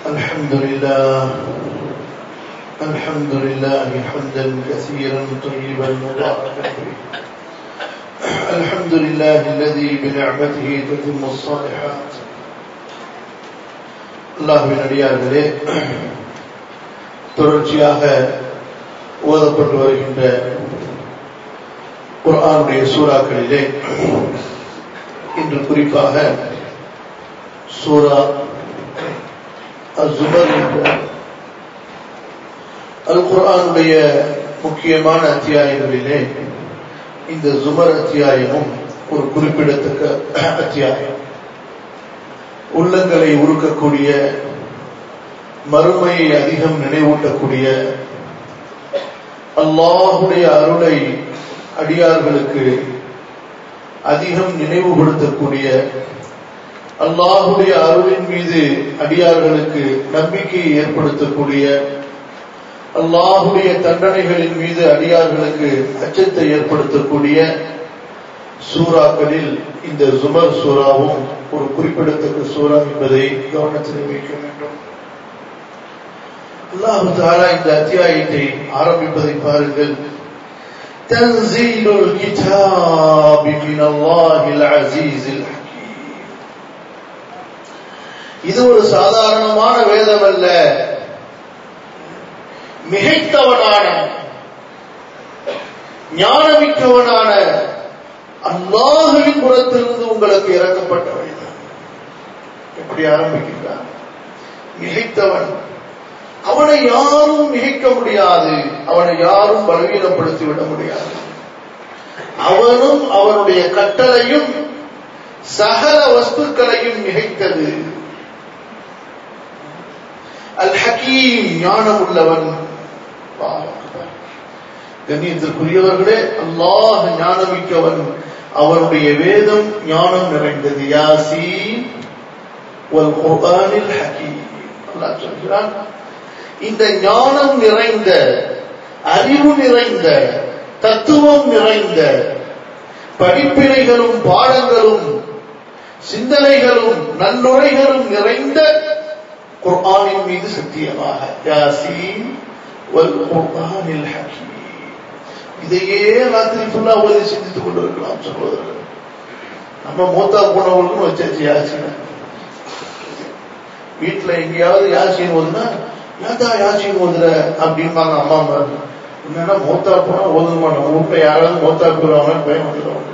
الحمد لله الحمد لله حمدا كثيرا طيبا مباركا فيه الحمد لله الذي بنعمته تتم الصالحات அல்லாஹுவின் அடியார்களே தொடர்ச்சியாக ஓதப்பட்டு வருகின்ற குர்ஆனுடைய சூறாக்களிலே இன்று குறிப்பாக சூரா அசுமர் என்ற அல் குர்ஆனுடைய முக்கியமான அத்தியாயங்களிலே இந்த ஜுமர் அத்தியாயமும் ஒரு குறிப்பிடத்தக்க அத்தியாயம் உள்ளங்களை உருக்கக்கூடிய மறுமையை அதிகம் நினைவூட்டக்கூடிய அல்லாஹுடைய அருளை அடியார்களுக்கு அதிகம் நினைவுபடுத்தக்கூடிய அல்லாஹுடைய அருளின் மீது அடியார்களுக்கு நம்பிக்கையை ஏற்படுத்தக்கூடிய அல்லாஹுடைய தண்டனைகளின் மீது அடியார்களுக்கு அச்சத்தை ஏற்படுத்தக்கூடிய சூறாக்களில் இந்த ஜுமர் சூறாவும் ஒரு குறிப்பிடத்தக்க சூறா என்பதை கவனத்தில் வைக்க வேண்டும் அல்லாஹு தாலா இந்த அத்தியாயத்தை ஆரம்பிப்பதை பாருங்கள் تنزيل الكتاب من الله العزيز الحكيم இது ஒரு சாதாரணமான வேதம் அல்ல மிகைத்தவனான ஞானமிக்கவனான அல்லாஹுவின் புறத்திலிருந்து உங்களுக்கு இறக்கப்பட்ட வேதம் எப்படி ஆரம்பிக்கின்றான் மிகைத்தவன் அவனை யாரும் மிகைக்க முடியாது அவனை யாரும் பலவீனப்படுத்தி விட முடியாது அவனும் அவனுடைய கட்டளையும் சகல வஸ்துக்களையும் மிகைத்தது அல் ஹக்கீம் ஞானம் உள்ளவன் கண்ணியத்திற்குரியவர்களே அல்லாஹ் ஞானமிக்கவன் அவனுடைய வேதம் ஞானம் நிறைந்தது யாசீன் குர்ஆனில் ஹக்கீம் அல்லாஹ் சொல்கிறான் இந்த ஞானம் நிறைந்த அறிவு நிறைந்த தத்துவம் நிறைந்த படிப்பினைகளும் பாடங்களும் சிந்தனைகளும் நல்லுரைகளும் நிறைந்த குர்ஆனின் மீது சத்தியமாக யாசீன் வல் குர்ஆனில் ஹக்கீம் இதையே ராத்திரி ஃபுல்லா ஓதி சிந்தித்துக் கொண்டிருக்கலாம் சகோதரர்கள் நம்ம மூத்தா போனவர்களுக்கும் வச்சாச்சு யாசின வீட்டுல எங்கேயாவது யாசின் ஓதுனா ஏதா யாசின் ஓதுற அப்படிம்பாங்க அம்மா அம்மா என்னன்னா மூத்தா போனா ஓதுமா நம்ம வீட்டுல யாராவது மூத்தா போடுவாங்க பயம் வந்துடுவாங்க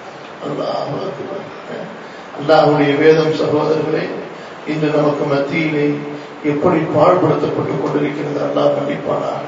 அல்லாஹுடைய வேதம் சகோதரர்களே இன்று நமக்கு மத்தியிலே எப்படி பாழ்படுத்தப்பட்டுக் கொண்டிருக்கிறது அல்லாஹ் மன்னிப்பானாக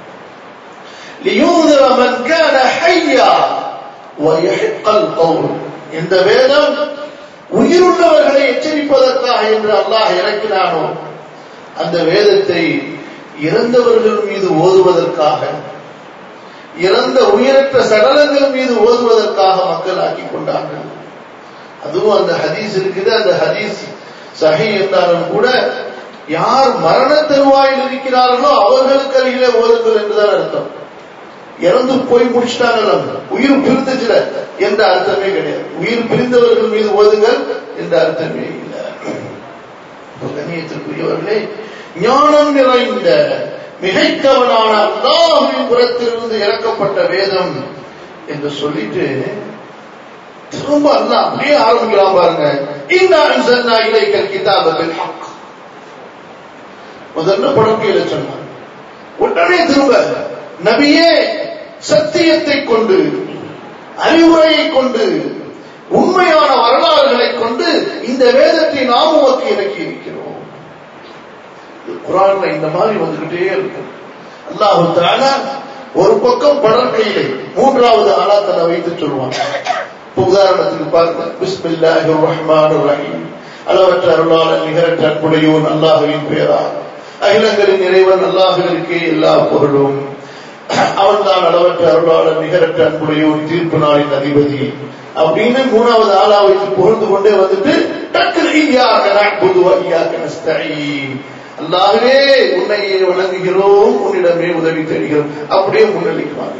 لينذر من كان حيا ويحق القول இந்த வேதம் உயிருள்ளவர்களை எச்சரிப்பதற்காக என்று அல்லாஹ் இறக்கினானோ அந்த வேதத்தை இறந்தவர்கள் மீது ஓதுவதற்காக இறந்த உயிரற்ற சடலங்கள் மீது ஓதுவதற்காக மக்கள் ஆக்கிக் கொண்டார்கள் அதுவும் அந்த ஹதீஸ் இருக்குது அந்த ஹதீஸ் சஹி என்றாலும் கூட யார் மரண தருவாயில் இருக்கிறார்களோ அவர்களுக்கு அருகிலே ஓதுங்கள் என்றுதான் அர்த்தம் இறந்து போய் முடிச்சிட்டாங்க உயிர் பிரிந்துச்சுல என்ற அர்த்தமே கிடையாது உயிர் பிரிந்தவர்கள் மீது ஓதுங்கள் என்ற அர்த்தமே இல்லை கண்ணியத்திற்குரியவர்களே ஞானம் நிறைந்த மிகைத்தவனான அல்லாஹுவின் புறத்திலிருந்து இறக்கப்பட்ட வேதம் என்று சொல்லிட்டு திரும்ப அல்ல அப்படியே ஆரம்பிக்கலாம் பாருங்க இன்னா இலைக்கல் கிதாபத்தில் ஹக் முதல்ல படுக்கையில சொன்னார் உடனே திரும்ப நபியே சத்தியத்தை கொண்டு அறிவுரையை கொண்டு உண்மையான வரலாறுகளை கொண்டு இந்த வேதத்தை நாம் உமக்கு இறக்கி இருக்கிறோம் குரான்ல இந்த மாதிரி வந்துகிட்டே இருக்கும் அல்லாஹு தாலா ஒரு பக்கம் படற்கையிலே மூன்றாவது ஆலாத்தனை வைத்து சொல்லுவாங்க உதாரணத்துக்கு பாருங்க பிஸ்மில்லாஹி ரஹ்மான் ரஹீம் அளவற்ற அருளாளன் நிகரற்ற அன்புடையோன் அல்லாஹுவின் பெயரா அகிலங்களின் இறைவன் அல்லாஹுவிற்கே எல்லா பொருளும் அவன் தான் அளவற்ற அருளாளன் நிகரற்ற அன்புடையோன் தீர்ப்பு நாளின் அதிபதி அப்படின்னு மூணாவது ஆளா வைத்து புகழ்ந்து கொண்டே வந்துட்டு டக்குனு ஈயாக நஅ்புது வ ஈயாக நஸ்தஈன் அல்லாஹ்வே உன்னையே வணங்குகிறோம் உன்னிடமே உதவி தேடுகிறோம் அப்படியே முன்னளிக்குவாங்க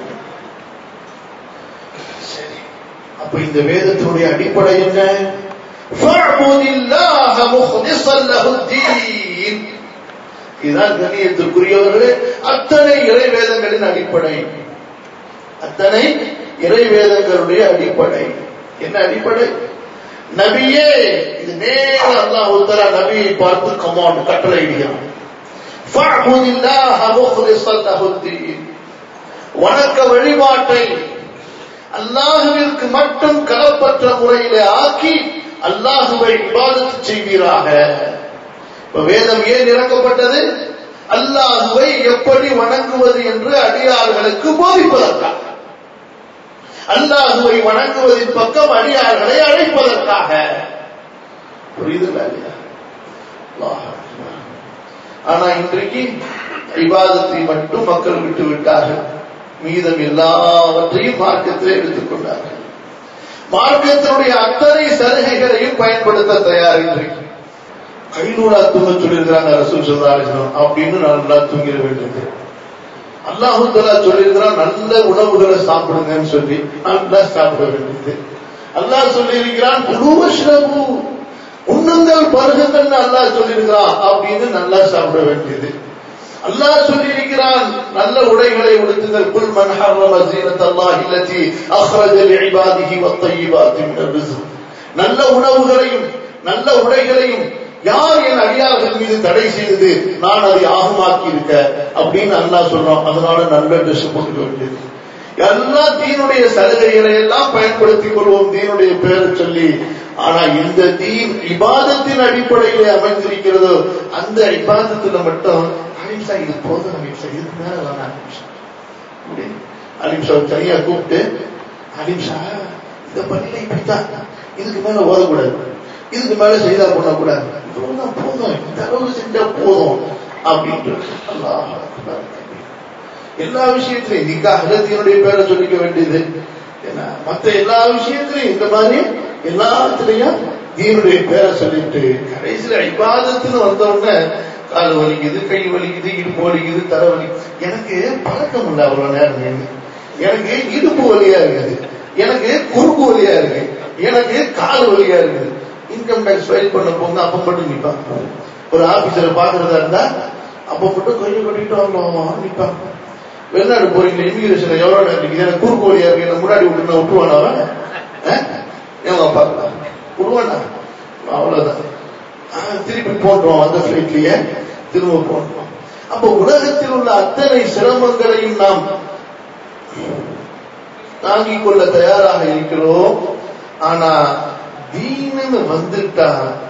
சரி அப்ப இந்த வேதத்தினுடைய அடிப்படை என்ன فَاعْبُدِ اللَّهَ مُخْلِصًا لَهُ الدِّينَ தீன் இதுதான் கண்ணியத்திற்குரியவர்களே அத்தனை இறை வேதங்களின் அடிப்படை அத்தனை இறை வேதங்களுடைய அடிப்படை என்ன அடிப்படை நபியே இது நேர அல்லாஹ் தஆலா நபியை பார்த்து கமாண்ட் கட்டளை இடுகிறான் ஃபஅபுதில்லாஹ முக்லிஸன் லஹுத்தீன் வணக்க வழிபாட்டை அல்லாஹுவிற்கு மட்டும் கலப்பற்ற முறையிலே ஆக்கி அல்லாஹுவை இபாதத்து செய்வீராக இப்ப வேதம் ஏன் இறக்கப்பட்டது அல்லாஹுவை எப்படி வணங்குவது என்று அடியார்களுக்கு போதிப்பதற்காக அல்லாஹுவை வணங்குவதின் பக்கம் அடியார்களை அழைப்பதற்காக புரியுதுங்களா இல்லையா அல்லாஹ் அக்பர். ஆனா இன்றைக்கு இபாதத்தை மட்டும் மக்கள் விட்டு விட்டார்கள் மீதம் எல்லாவற்றையும் மார்க்கத்திலே எடுத்துக்கொண்டார்கள் மார்க்கத்தினுடைய அத்தனை சலுகைகளையும் பயன்படுத்த தயார் இன்றைக்கு கைநூலா தூங்க சொல்லியிருக்கிறாங்க ரசூல் சொல்றாங்க அப்படின்னு நல்லா தூங்கிட வேண்டியது அல்லாஹு தலா சொல்லியிருக்கிறான் நல்ல உணவுகளை சாப்பிடுங்கன்னு சொல்லி நல்லா சாப்பிட வேண்டியது அல்லாஹ் சொல்லியிருக்கிறான் குழுவஷ்ரபு உண்ணுங்கள் பருகுங்கள்னு அல்லாஹ் சொல்லியிருக்கிறான் அப்படின்னு நல்லா சாப்பிட வேண்டியது அல்லாஹ் சொல்லியிருக்கிறான் நல்ல உடைகளை உடுத்துங்கள் குல் மன் ஹர்ரம ஜீனத் அல்லாஹ் இல்லதி அஹ்ரஜ லிஇபாதிஹி வத்தய்யிபாத்தி மினர் ரிஸ்க் நல்ல உணவுகளையும் நல்ல உடைகளையும் யார் என் அடியார்கள் மீது தடை செய்தது நான் அதை ஆகமாக்கி இருக்க அப்படின்னு அல்லாஹ் சொல்றான் அதனால நல்ல ட்ரெஸ் போட்டுக்க வேண்டியது எல்லா தீனுடைய சலுகைகளை எல்லாம் பயன்படுத்திக் கொள்வோம் தீனுடைய பேரை சொல்லி ஆனா இந்த தீன் இபாதத்தின் அடிப்படையிலே அமைந்திருக்கிறதோ அந்த இபாதத்துல மட்டும் அலிம்சா இது போதும் அலிம்சா இதுக்கு மேல வேணாம் அலிம்சா அப்படி அலிம்சா தனியா கூப்பிட்டு அலிம்சா இந்த பள்ளியில இப்படித்தான் இதுக்கு மேல ஓதக்கூடாது இதுக்கு மேல செய்தா பண்ணக்கூடாது இவ்வளவுதான் போதும் இந்த அளவு செஞ்சா போதும் அப்படின்ட்டு அல்லாஹ் அக்பர். எல்லா விஷயத்திலையும் நிக்காக தீனுடைய பேரை சொல்லிக்க வேண்டியது என்ன மத்த எல்லா விஷயத்திலையும் இந்த மாதிரி எல்லாத்துலயும் தீனுடைய பேரை சொல்லிட்டு கடைசியில இபாதத்துன்னு வந்த உடனே கால் வலிக்குது கை வலிக்குது இடுப்பு வலிக்குது தலை வலி எனக்கு பழக்கம் இல்லை அவ்வளவு நேரம் நின்னு. எனக்கு இடுப்பு வலியா இருக்குது எனக்கு குறுக்கு வலியா இருக்கு எனக்கு கால் வலியா இருக்குது இன்கம் டேக்ஸ் ஃபைல் பண்ண போங்க அப்ப மட்டும் நிப்பான் ஒரு ஆபீசரை பாக்குறதா இருந்தா அப்ப மட்டும் கையை கட்டிட்டு வரலாம் நிப்பான் வெளிநாடு போறீங்க இமிகிரேஷன் எவ்வளவு நேரம் இருக்குது எனக்கு குறுக்கு வழியா இருக்கு என்ன முன்னாடி விட்டு விட்டுருவானா அவன் அஹ்? ஏன் பார்க்கலாம் விடுவானா அவ்வளவுதான் ஆஹ், திருப்பி போன்றோம் அந்த பிளைட்லயே திரும்ப போன்றோம் அப்ப உலகத்தில் உள்ள அத்தனை சிரமங்களையும் நாம் தாங்கிக் கொள்ள தயாராக இருக்கிறோம் ஆனா தீனுன்னு வந்துட்டா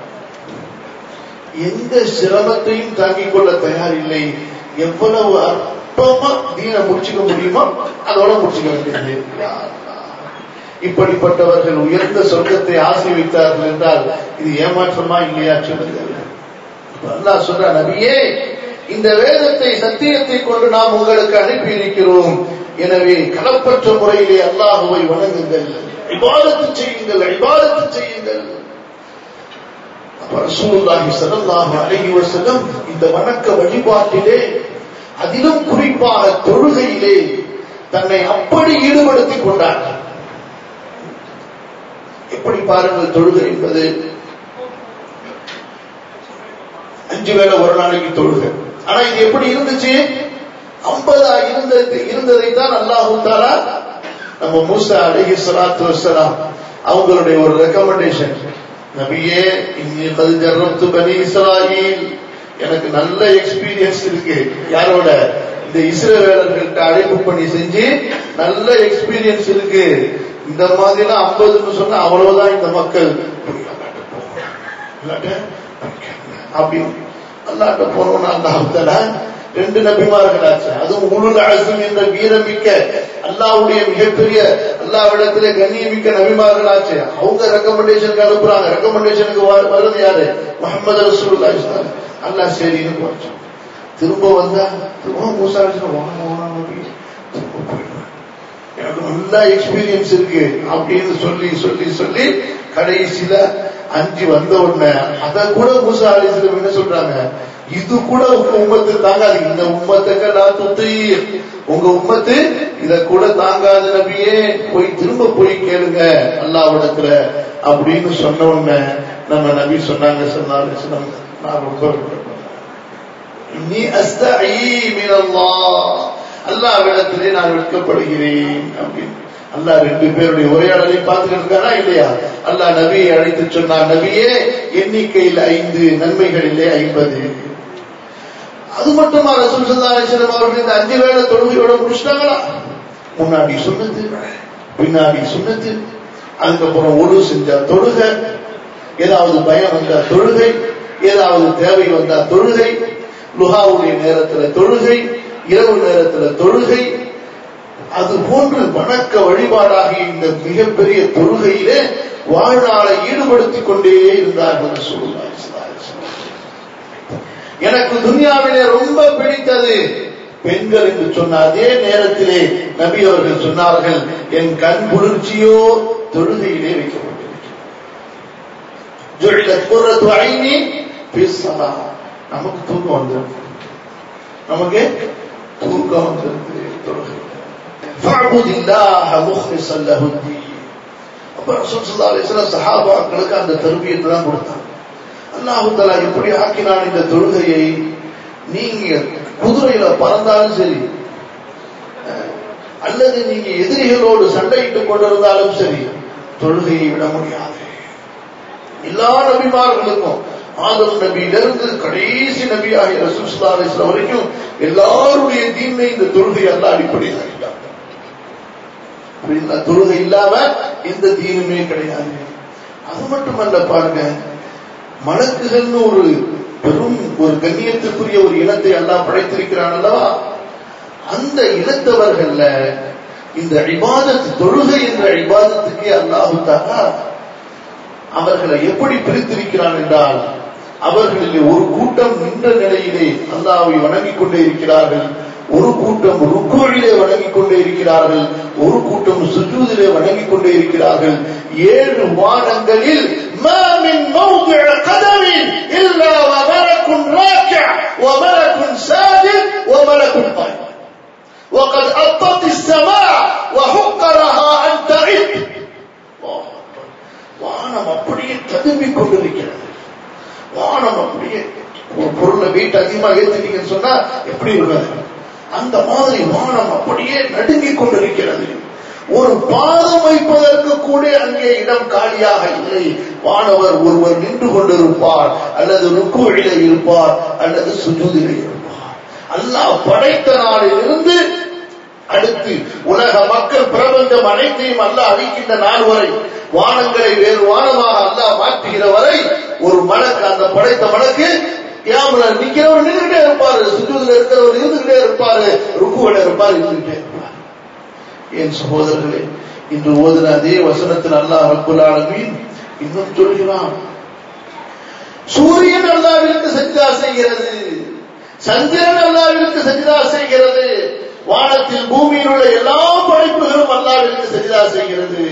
எந்த சிரமத்தையும் தாங்கிக் கொள்ள தயாரில்லை எவ்வளவு அற்பமா தீனை முடிச்சுக்க முடியுமோ அதோட முடிச்சுக்க வேண்டியது யா அல்லாஹ். இப்படிப்பட்டவர்கள் உயர்ந்த சொர்க்கத்தை ஆசை வைத்தார்கள் என்றால் இது ஏமாற்றமா இல்லையா சொல்லுங்கள் அல்லாஹ் சொல்ற நபியே இந்த வேதத்தை சத்தியத்தை கொண்டு நாம் உங்களுக்கு அனுப்பி இருக்கிறோம் எனவே கலப்பற்ற முறையிலே அல்லாஹுவை வணங்குங்கள் இபாதத்து செய்யுங்கள் இபாதத்து செய்யுங்கள் அப்ப ரசூலுல்லாஹி ஸல்லல்லாஹு அலைஹி வஸல்லம் இந்த வணக்க வழிபாட்டிலே அதிலும் குறிப்பாக தொழுகையிலே தன்னை அப்படி ஈடுபடுத்திக் கொண்டார் எப்படி பாருங்கள் தொழுகை என்பது அஞ்சு வேளை ஒரு நாளைக்கு தொழுகை ஆனா இது எப்படி இருந்துச்சு ஐம்பதா இருந்தது இருந்ததை தான் அல்லாஹு தாலா நம்ம மூசா அலிஹி ஸலாத்து வஸ்ஸலாம் அவங்களுடைய ஒரு ரெக்கமெண்டேஷன் நபியே இன்னி கது ஜர்ரப்து பனி இஸ்ராயீல் எனக்கு நல்ல எக்ஸ்பீரியன்ஸ் இருக்கு யாரோட இந்த இஸ்ரவேலர்கள்ட்ட அழைப்பு பண்ணி செஞ்சு நல்ல எக்ஸ்பீரியன்ஸ் இருக்கு இந்த மாதிரிலாம் ஐம்பதுன்னு சொன்னா அவ்வளவுதான் இந்த மக்கள் இல்லாட்ட அப்படி அல்லாட்ட போனோம்னா அல்லாஹால ரெண்டு நபிமார்கள் ஆச்சு அதுவும் உளுல் அசும் என்ற வீரமிக்க அல்லாவுடைய மிகப்பெரிய அல்லாவிடத்திலே கண்ணியமிக்க நபிமார்கள் ஆச்சு அவங்க ரெக்கமெண்டேஷனுக்கு அனுப்புறாங்க ரெக்கமெண்டேஷனுக்கு வர்றது யாரு முகமது ரசூலுல்லாஹி ஸல்லல்லாஹு அலைஹி வஸல்லம் அல்லாஹ் சரின்னு போச்சு திரும்ப வந்தா திரும்ப மூசா அலிஸ்லாம் வாங்க வாங்க நபி திரும்ப போயிடுவேன் எனக்கு நல்ல எக்ஸ்பீரியன்ஸ் இருக்கு அப்படின்னு சொல்லி சொல்லி சொல்லி கடைசியில அஞ்சு வந்த உடனே அத கூட மூசா அலிஸ்லம் என்ன சொல்றாங்க இது கூட உங்க உம்மத்து தாங்காது இந்த உம்மத்துக்கு நான் துத்து உங்க உம்மத்து இத கூட தாங்காது நபியே போய் திரும்ப போய் கேளுங்க அல்லாவிடத்துல அப்படின்னு சொன்ன உடனே நம்ம நபி சொன்னாங்க சொன்னாங்க நான் ரொம்ப விருப்பப்படுறேன். நீ அஸ்தஈ மின் அல்லாஹ் அல்லாஹ்விடத்திலே நான் வெட்கப்படுகிறேன் அப்படின்னு அல்லாஹ் ரெண்டு பேருடைய உரையாடலை பார்த்துக்கிட்டு இருக்காரா இல்லையா அல்லாஹ் நபியை அழைத்து சொன்னார் நபியே எண்ணிக்கையில் ஐந்து நன்மைகளிலே ஐம்பது அது மட்டுமா ரசூல் சல்லா அலிஸ்லாம் அவர்கள் இந்த அஞ்சு வேளை தொழுகையோட முடிச்சிட்டாங்களா முன்னாடி சுண்ணத்து பின்னாடி சுண்ணத்து அதுக்கப்புறம் ஒழு செஞ்சா தொழுகை ஏதாவது பயம் வந்தா தொழுகை ஏதாவது தேவை வந்தா தொழுகை லுஹாவுடைய நேரத்துல தொழுகை இரவு நேரத்துல தொழுகை அது போன்று வணக்க வழிபாடாகிய இந்த மிகப்பெரிய தொழுகையிலே வாழ்நாளை ஈடுபடுத்திக் கொண்டே இருந்தார்கள் சொல்லுவார் எனக்கு துனியாவிலே ரொம்ப பிடித்தது பெண்கள் என்று சொன்ன அதே நேரத்திலே நபி அவர்கள் சொன்னார்கள் என் கண் குளிர்ச்சியோ தொழுகையிலே வைக்கப்பட்டிருக்கிறது நமக்கு தூக்கம் வந்துடும் நமக்கு தூக்கம் வந்துருது தொழுகை சஹாபாக்களுக்கு அந்த தருவியத்தை தான் கொடுத்தாங்க அல்லாஹு தலா எப்படி ஆக்கினான் இந்த தொழுகையை நீங்க குதிரையில பறந்தாலும் சரி அல்லது நீங்க எதிரிகளோடு சண்டையிட்டுக் கொண்டிருந்தாலும் சரி தொழுகையை விட முடியாது எல்லா நபிமார்களுக்கும் ஆதம் நபியிலிருந்து கடைசி நபியாகிய ரசூல்லா அலிஸ்லாம் வரைக்கும் எல்லாருடைய தீமை இந்த தொழுகை அல்ல அடிப்படையாக தொழுகை இல்லாம எந்த தீனுமே கிடையாது அது மட்டுமல்ல பாருங்க மலக்குகள்னு ஒரு பெரும் ஒரு கண்ணியத்துக்குரிய ஒரு இனத்தை எல்லாம் படைத்திருக்கிறான் அல்லவா அந்த இனத்தவர்கள்ல இந்த இபாதத் தொழுகை என்ற இபாதத்துக்கே அல்லாஹுத்தாரா அவர்களை எப்படி பிரித்திருக்கிறான் என்றால் அவர்களில் ஒரு கூட்டம் நின்ற நிலையிலே அல்லாவை வணங்கிக் கொண்டே இருக்கிறார்கள் ஒரு கூட்டம் ருக்கோழிலே வணங்கிக் கொண்டே இருக்கிறார்கள் ஒரு கூட்டம் சுஜூதிலே வணங்கிக் கொண்டே இருக்கிறார்கள் ஏழு வானங்களில் ما من موضع قدم إلا وملك راكع وملك ساجد وملك قائم وقد أطت السماء وحق لها أن تعد வானம் அப்படியே ததும்பிக் கொண்டிருக்கிறது வானம் அப்படியே ஒரு பொருளை வெயிட் அதிகமா ஏத்திட்டீங்கன்னு சொன்னா எப்படி இருக்காது அந்த மாதிரி வானம் அப்படியே நடுங்கிக் கொண்டிருக்கிறது ஒரு பாதம் வைப்பதற்கு கூட அங்கே இடம் காலியாக இல்லை வானவர் ஒருவர் நின்று கொண்டிருப்பார் அல்லது ருக்குவிலே இருப்பார் அல்லது சுஜூதிலே இருப்பார் அல்லாஹ் படைத்த நாளிலிருந்து அடுத்து உலக மக்கள் பிரபஞ்சம் அனைத்தையும் அல்ல அழிக்கின்ற நாள் வரை வானங்களை வேறு வானமாக அல்லாஹ் மாற்றுகிற வரை ஒரு மலக்கு அந்த படைத்த மலக்கு யாமல நிக்கிறவர் நின்றுகிட்டே இருப்பாரு சுற்றுல இருக்கிறவர் இருந்துகிட்டே இருப்பாரு ருக்குவில இருப்பார் இருந்துகிட்டே இருப்பார் என் சகோதரர்களே இன்று ஓதுன அதே வசனத்தில் அல்லாஹ் ரப்புல் ஆலமீன் இன்னும் சொல்கிறான் சூரியன் அல்லாவிற்கு சஜிதா செய்கிறது சந்திரன் அல்லாவிற்கு சஜிதா செய்கிறது வானத்தில் பூமியில் உள்ள எல்லா படைப்புகளும் அல்லாவிற்கு சஜிதா செய்கிறது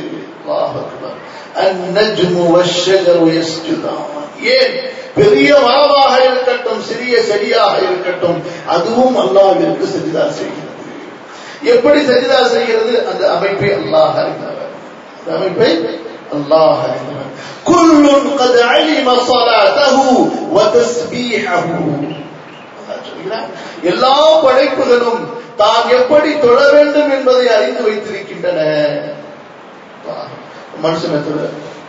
ஏன் பெரிய மரமாக இருக்கட்டும் சிறிய செடியாக இருக்கட்டும் அதுவும் அல்லாவிற்கு சஜிதா செய்கிறது எப்படி சஜிதா செய்கிறது அந்த அமைப்பை அல்லாஹ் அறிந்தவர் அந்த அமைப்பை அல்லாஹ் அறிந்தவர் குல்லுன் قد علم صلاته وتسبيحه எல்லா படைப்புகளும் தான் எப்படி தொழ வேண்டும் என்பதை அறிந்து வைத்திருக்கின்றன மனுஷனை தவிர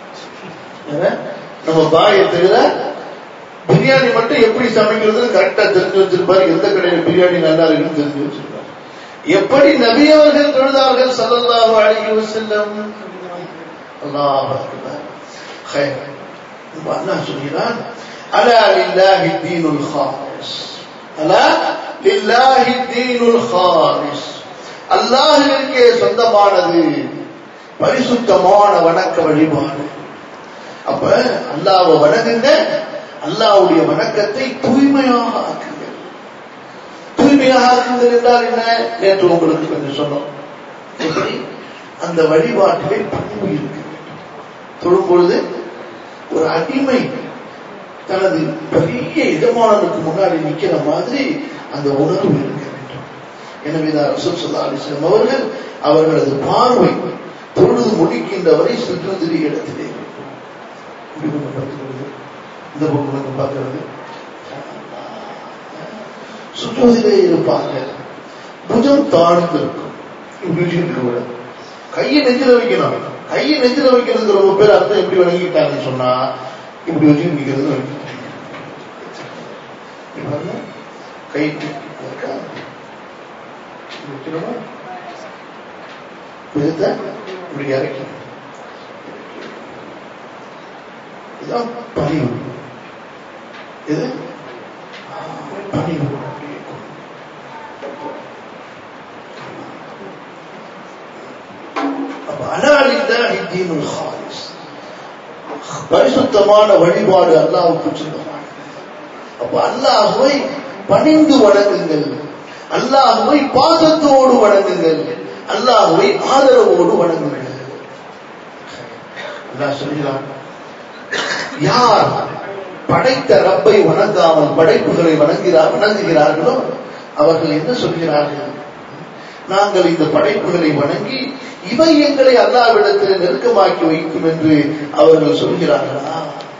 நம்ம பாயை தவிர பிரியாணி மட்டும் எப்படி சமைக்கிறது கரெக்டா தெரிஞ்சு வச்சிருப்பாரு எந்த கடையில பிரியாணி நல்லா இருக்குன்னு தெரிஞ்சு வச்சிருப்பாரு எப்படி நபி அவர்கள் தொழுதார்கள் சல்லல்லாஹு அலைஹி வஸல்லம் அல்லாஹ் அக்பர் خير அல்லாஹ் சொல்கிறான் அலா லில்லாஹி தீனுல் ஹாலிஸ் அலா லில்லாஹி தீனுல் ஹாலிஸ் அல்லாஹ்விற்கே சொந்தமானது பரிசுத்தமான வணக்க வழிபாடு அப்ப அல்லாஹ்வை வணங்குங்க அல்லாஹ்வுடைய வணக்கத்தை தூய்மையாக ஆக்குங்கள் தூய்மையாக ஆக்குங்கள் என்றால் என்ன நேற்று உங்களுக்கு கொஞ்சம் சொன்னோம் எப்படி அந்த வழிபாட்டிலே பண்பு இருக்கு தொழும் பொழுது ஒரு அடிமை தனது பெரிய எஜமானனுக்கு முன்னாடி நிக்கிற மாதிரி அந்த உணர்வு இருக்க வேண்டும் எனவேதான் ரசூல் சல்லா அலிஸ்லாம் அவர்கள் அவர்களது பார்வை தொழுது முடிக்கின்றவரை சுற்றுதிரி இடத்திலே இந்த பக்கம் பார்க்கிறது சுஜூதிலே இருப்பாங்க புஜம் தாழ்ந்து இருக்கும் இப்படி இருக்க கையை நெஞ்சில வைக்கணும் கையை நெஞ்சில வைக்கிறது ரொம்ப பேர் அர்த்தம் எப்படி வணங்கிட்டாங்கன்னு சொன்னா இப்படி வச்சு நிக்கிறது கை இருக்கா வைக்கணுமா புஜத்தை இப்படி இறக்கி இதுதான் பணிவு இது பணிவு அப்ப அலாலில்லாஹி தீனுல் ஹாலிஸ் பரிசுத்தமான வழிபாடு அல்லாஹ்வுக்கு சொந்தமானது அப்ப அல்லாஹ்வை பணிந்து வணங்குங்கள் அல்லாஹ்வை பாசத்தோடு வணங்குங்கள் அல்லாஹ்வை ஆதரவோடு வணங்குங்கள் அல்லாஹ் சொல்கிறான் யார் படைத்த ரப்பை வணங்காமல் படைப்புகளை வணங்குகிறார் வணங்குகிறார்களோ அவர்கள் என்ன சொல்கிறார்கள் நாங்கள் இந்த படைப்புகளை வணங்கி இவை எங்களை அல்லாவிடத்தில் நெருக்கமாக்கி வைக்கும் என்று அவர்கள் சொல்கிறார்களா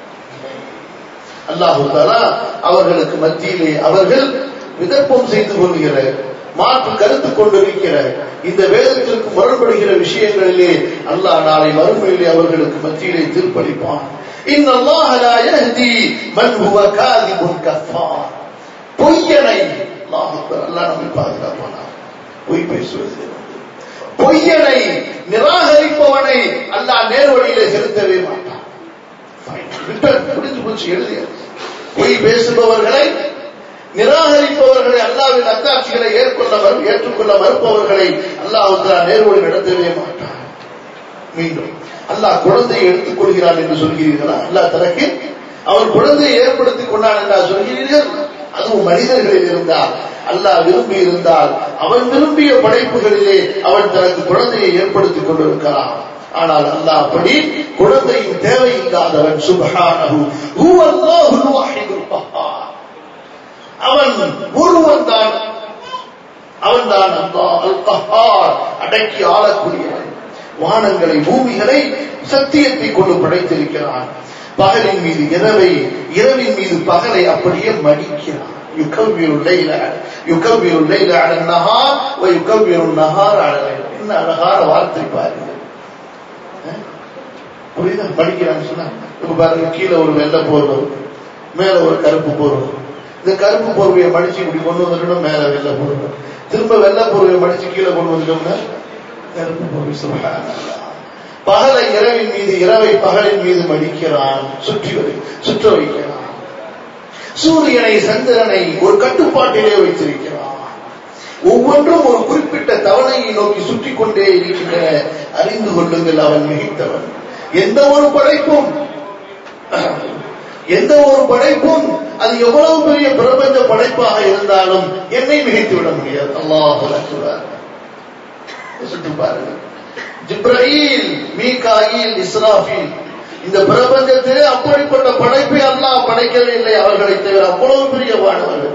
அல்லாஹு தாலா அவர்களுக்கு மத்தியிலே அவர்கள் விதப்பம் செய்து கொள்கிற மாற்று கருத்து கொண்டிருக்கிற இந்த வேதத்திற்கு முரண்படுகிற விஷயங்களிலே அல்லாஹ் நாளை மறுமையிலே அவர்களுக்கு மத்தியிலே தீர்ப்பளிப்பான் இன்னல்லாஹ லா யஹ்தி மன் ஹுவ காதிபுன் கஃபார் பொய்யனை அல்லாஹ் அக்பர் அல்லாஹ் நம்மை பாதுகாப்பானா பொய் பேசுவது பொய்யனை நிராகரிப்பவனை அல்லாஹ் நேர்வழியிலே செலுத்தவே மாட்டான் புரிஞ்சு போச்சு எழுதிய பொய் பேசுபவர்களை நிராகரிப்பவர்களை அல்லாவின் அத்தாட்சிகளை ஏற்கொள்ள ஏற்றுக்கொள்ள மறுப்பவர்களை அல்லாஹ் நேர்வழி நடத்தவே மாட்டான் மீண்டும் அல்லாஹ் குழந்தையை எடுத்துக் கொள்கிறான் என்று சொல்கிறீர்களா அல்லாஹ் தனக்கு அவர் குழந்தையை ஏற்படுத்திக் கொண்டான் என்றா சொல்கிறீர்கள் அதுவும் மனிதர்களில் இருந்தால் அல்லாஹ் விரும்பி இருந்தால் அவன் விரும்பிய படைப்புகளிலே அவன் தனக்கு குழந்தையை ஏற்படுத்திக் கொண்டிருக்கிறான் ஆனால் அல்லாஹ் அப்படி குழந்தையின் தேவையில்லாதவன் சுபஹானஹு ஹுவல்லாஹுல் வாஹிதுல் கஹ்ஹார் அவன் ஒருவன் தான் அவன் தான் அல்லாஹ் அல் கஹ்ஹார் அடக்கி ஆளக்கூடியவன் வானங்களை பூமிகளை சத்தியத்தை கொண்டு படைத்திருக்கிறான் பகலின் மீது இரவை இரவின் மீது பகலை அப்படியே மடிக்கிறான் يكبر الليل يكبر الليل على النهار ويكبر النهار على الليل என்ன அழகான வார்த்தை பாருங்க புரியுதா படிக்கிறான்னு சொன்னா இப்ப பாருங்க கீழே ஒரு வெள்ளை போர்வை மேல ஒரு கருப்பு போர்வை இந்த கருப்பு போர்வையை மடிச்சு இப்படி கொண்டு வந்துட்டோம் மேல வெள்ளை போர்வை திரும்ப வெள்ளை போர்வையை மடிச்சு கீழே கொண்டு வந்துட்டோம்னா கருப்பு போர்வை சொல்றாங்க பகலை இரவின் மீது இரவை பகலின் மீது மடிக்கிறான் சுற்றி சுற்ற வைக்கிறான் சூரியனை சந்திரனை ஒரு கட்டுப்பாட்டிலே வைத்திருக்கிறான் ஒவ்வொன்றும் ஒரு குறிப்பிட்ட தவணையை நோக்கி சுற்றி கொண்டே இருக்கின்றன அறிந்து கொள்ளுங்கள் அவன் மிகைத்தவன் எந்த ஒரு படைப்பும் எந்த ஒரு படைப்பும் அது எவ்வளவு பெரிய பிரபஞ்ச படைப்பாக இருந்தாலும் என்னை மிகைத்து விட முடியாது அல்லாஹ் சுட்டு பாருங்கள் ஜிப்ரஹீல் மீகாயில் இஸ்ராஃபில் இந்த பிரபஞ்சத்திலே அப்படிப்பட்ட படைப்பை அல்லாஹ் படைக்கவே இல்லை அவர்களை தவிர அவ்வளவு பெரிய வானவர்கள்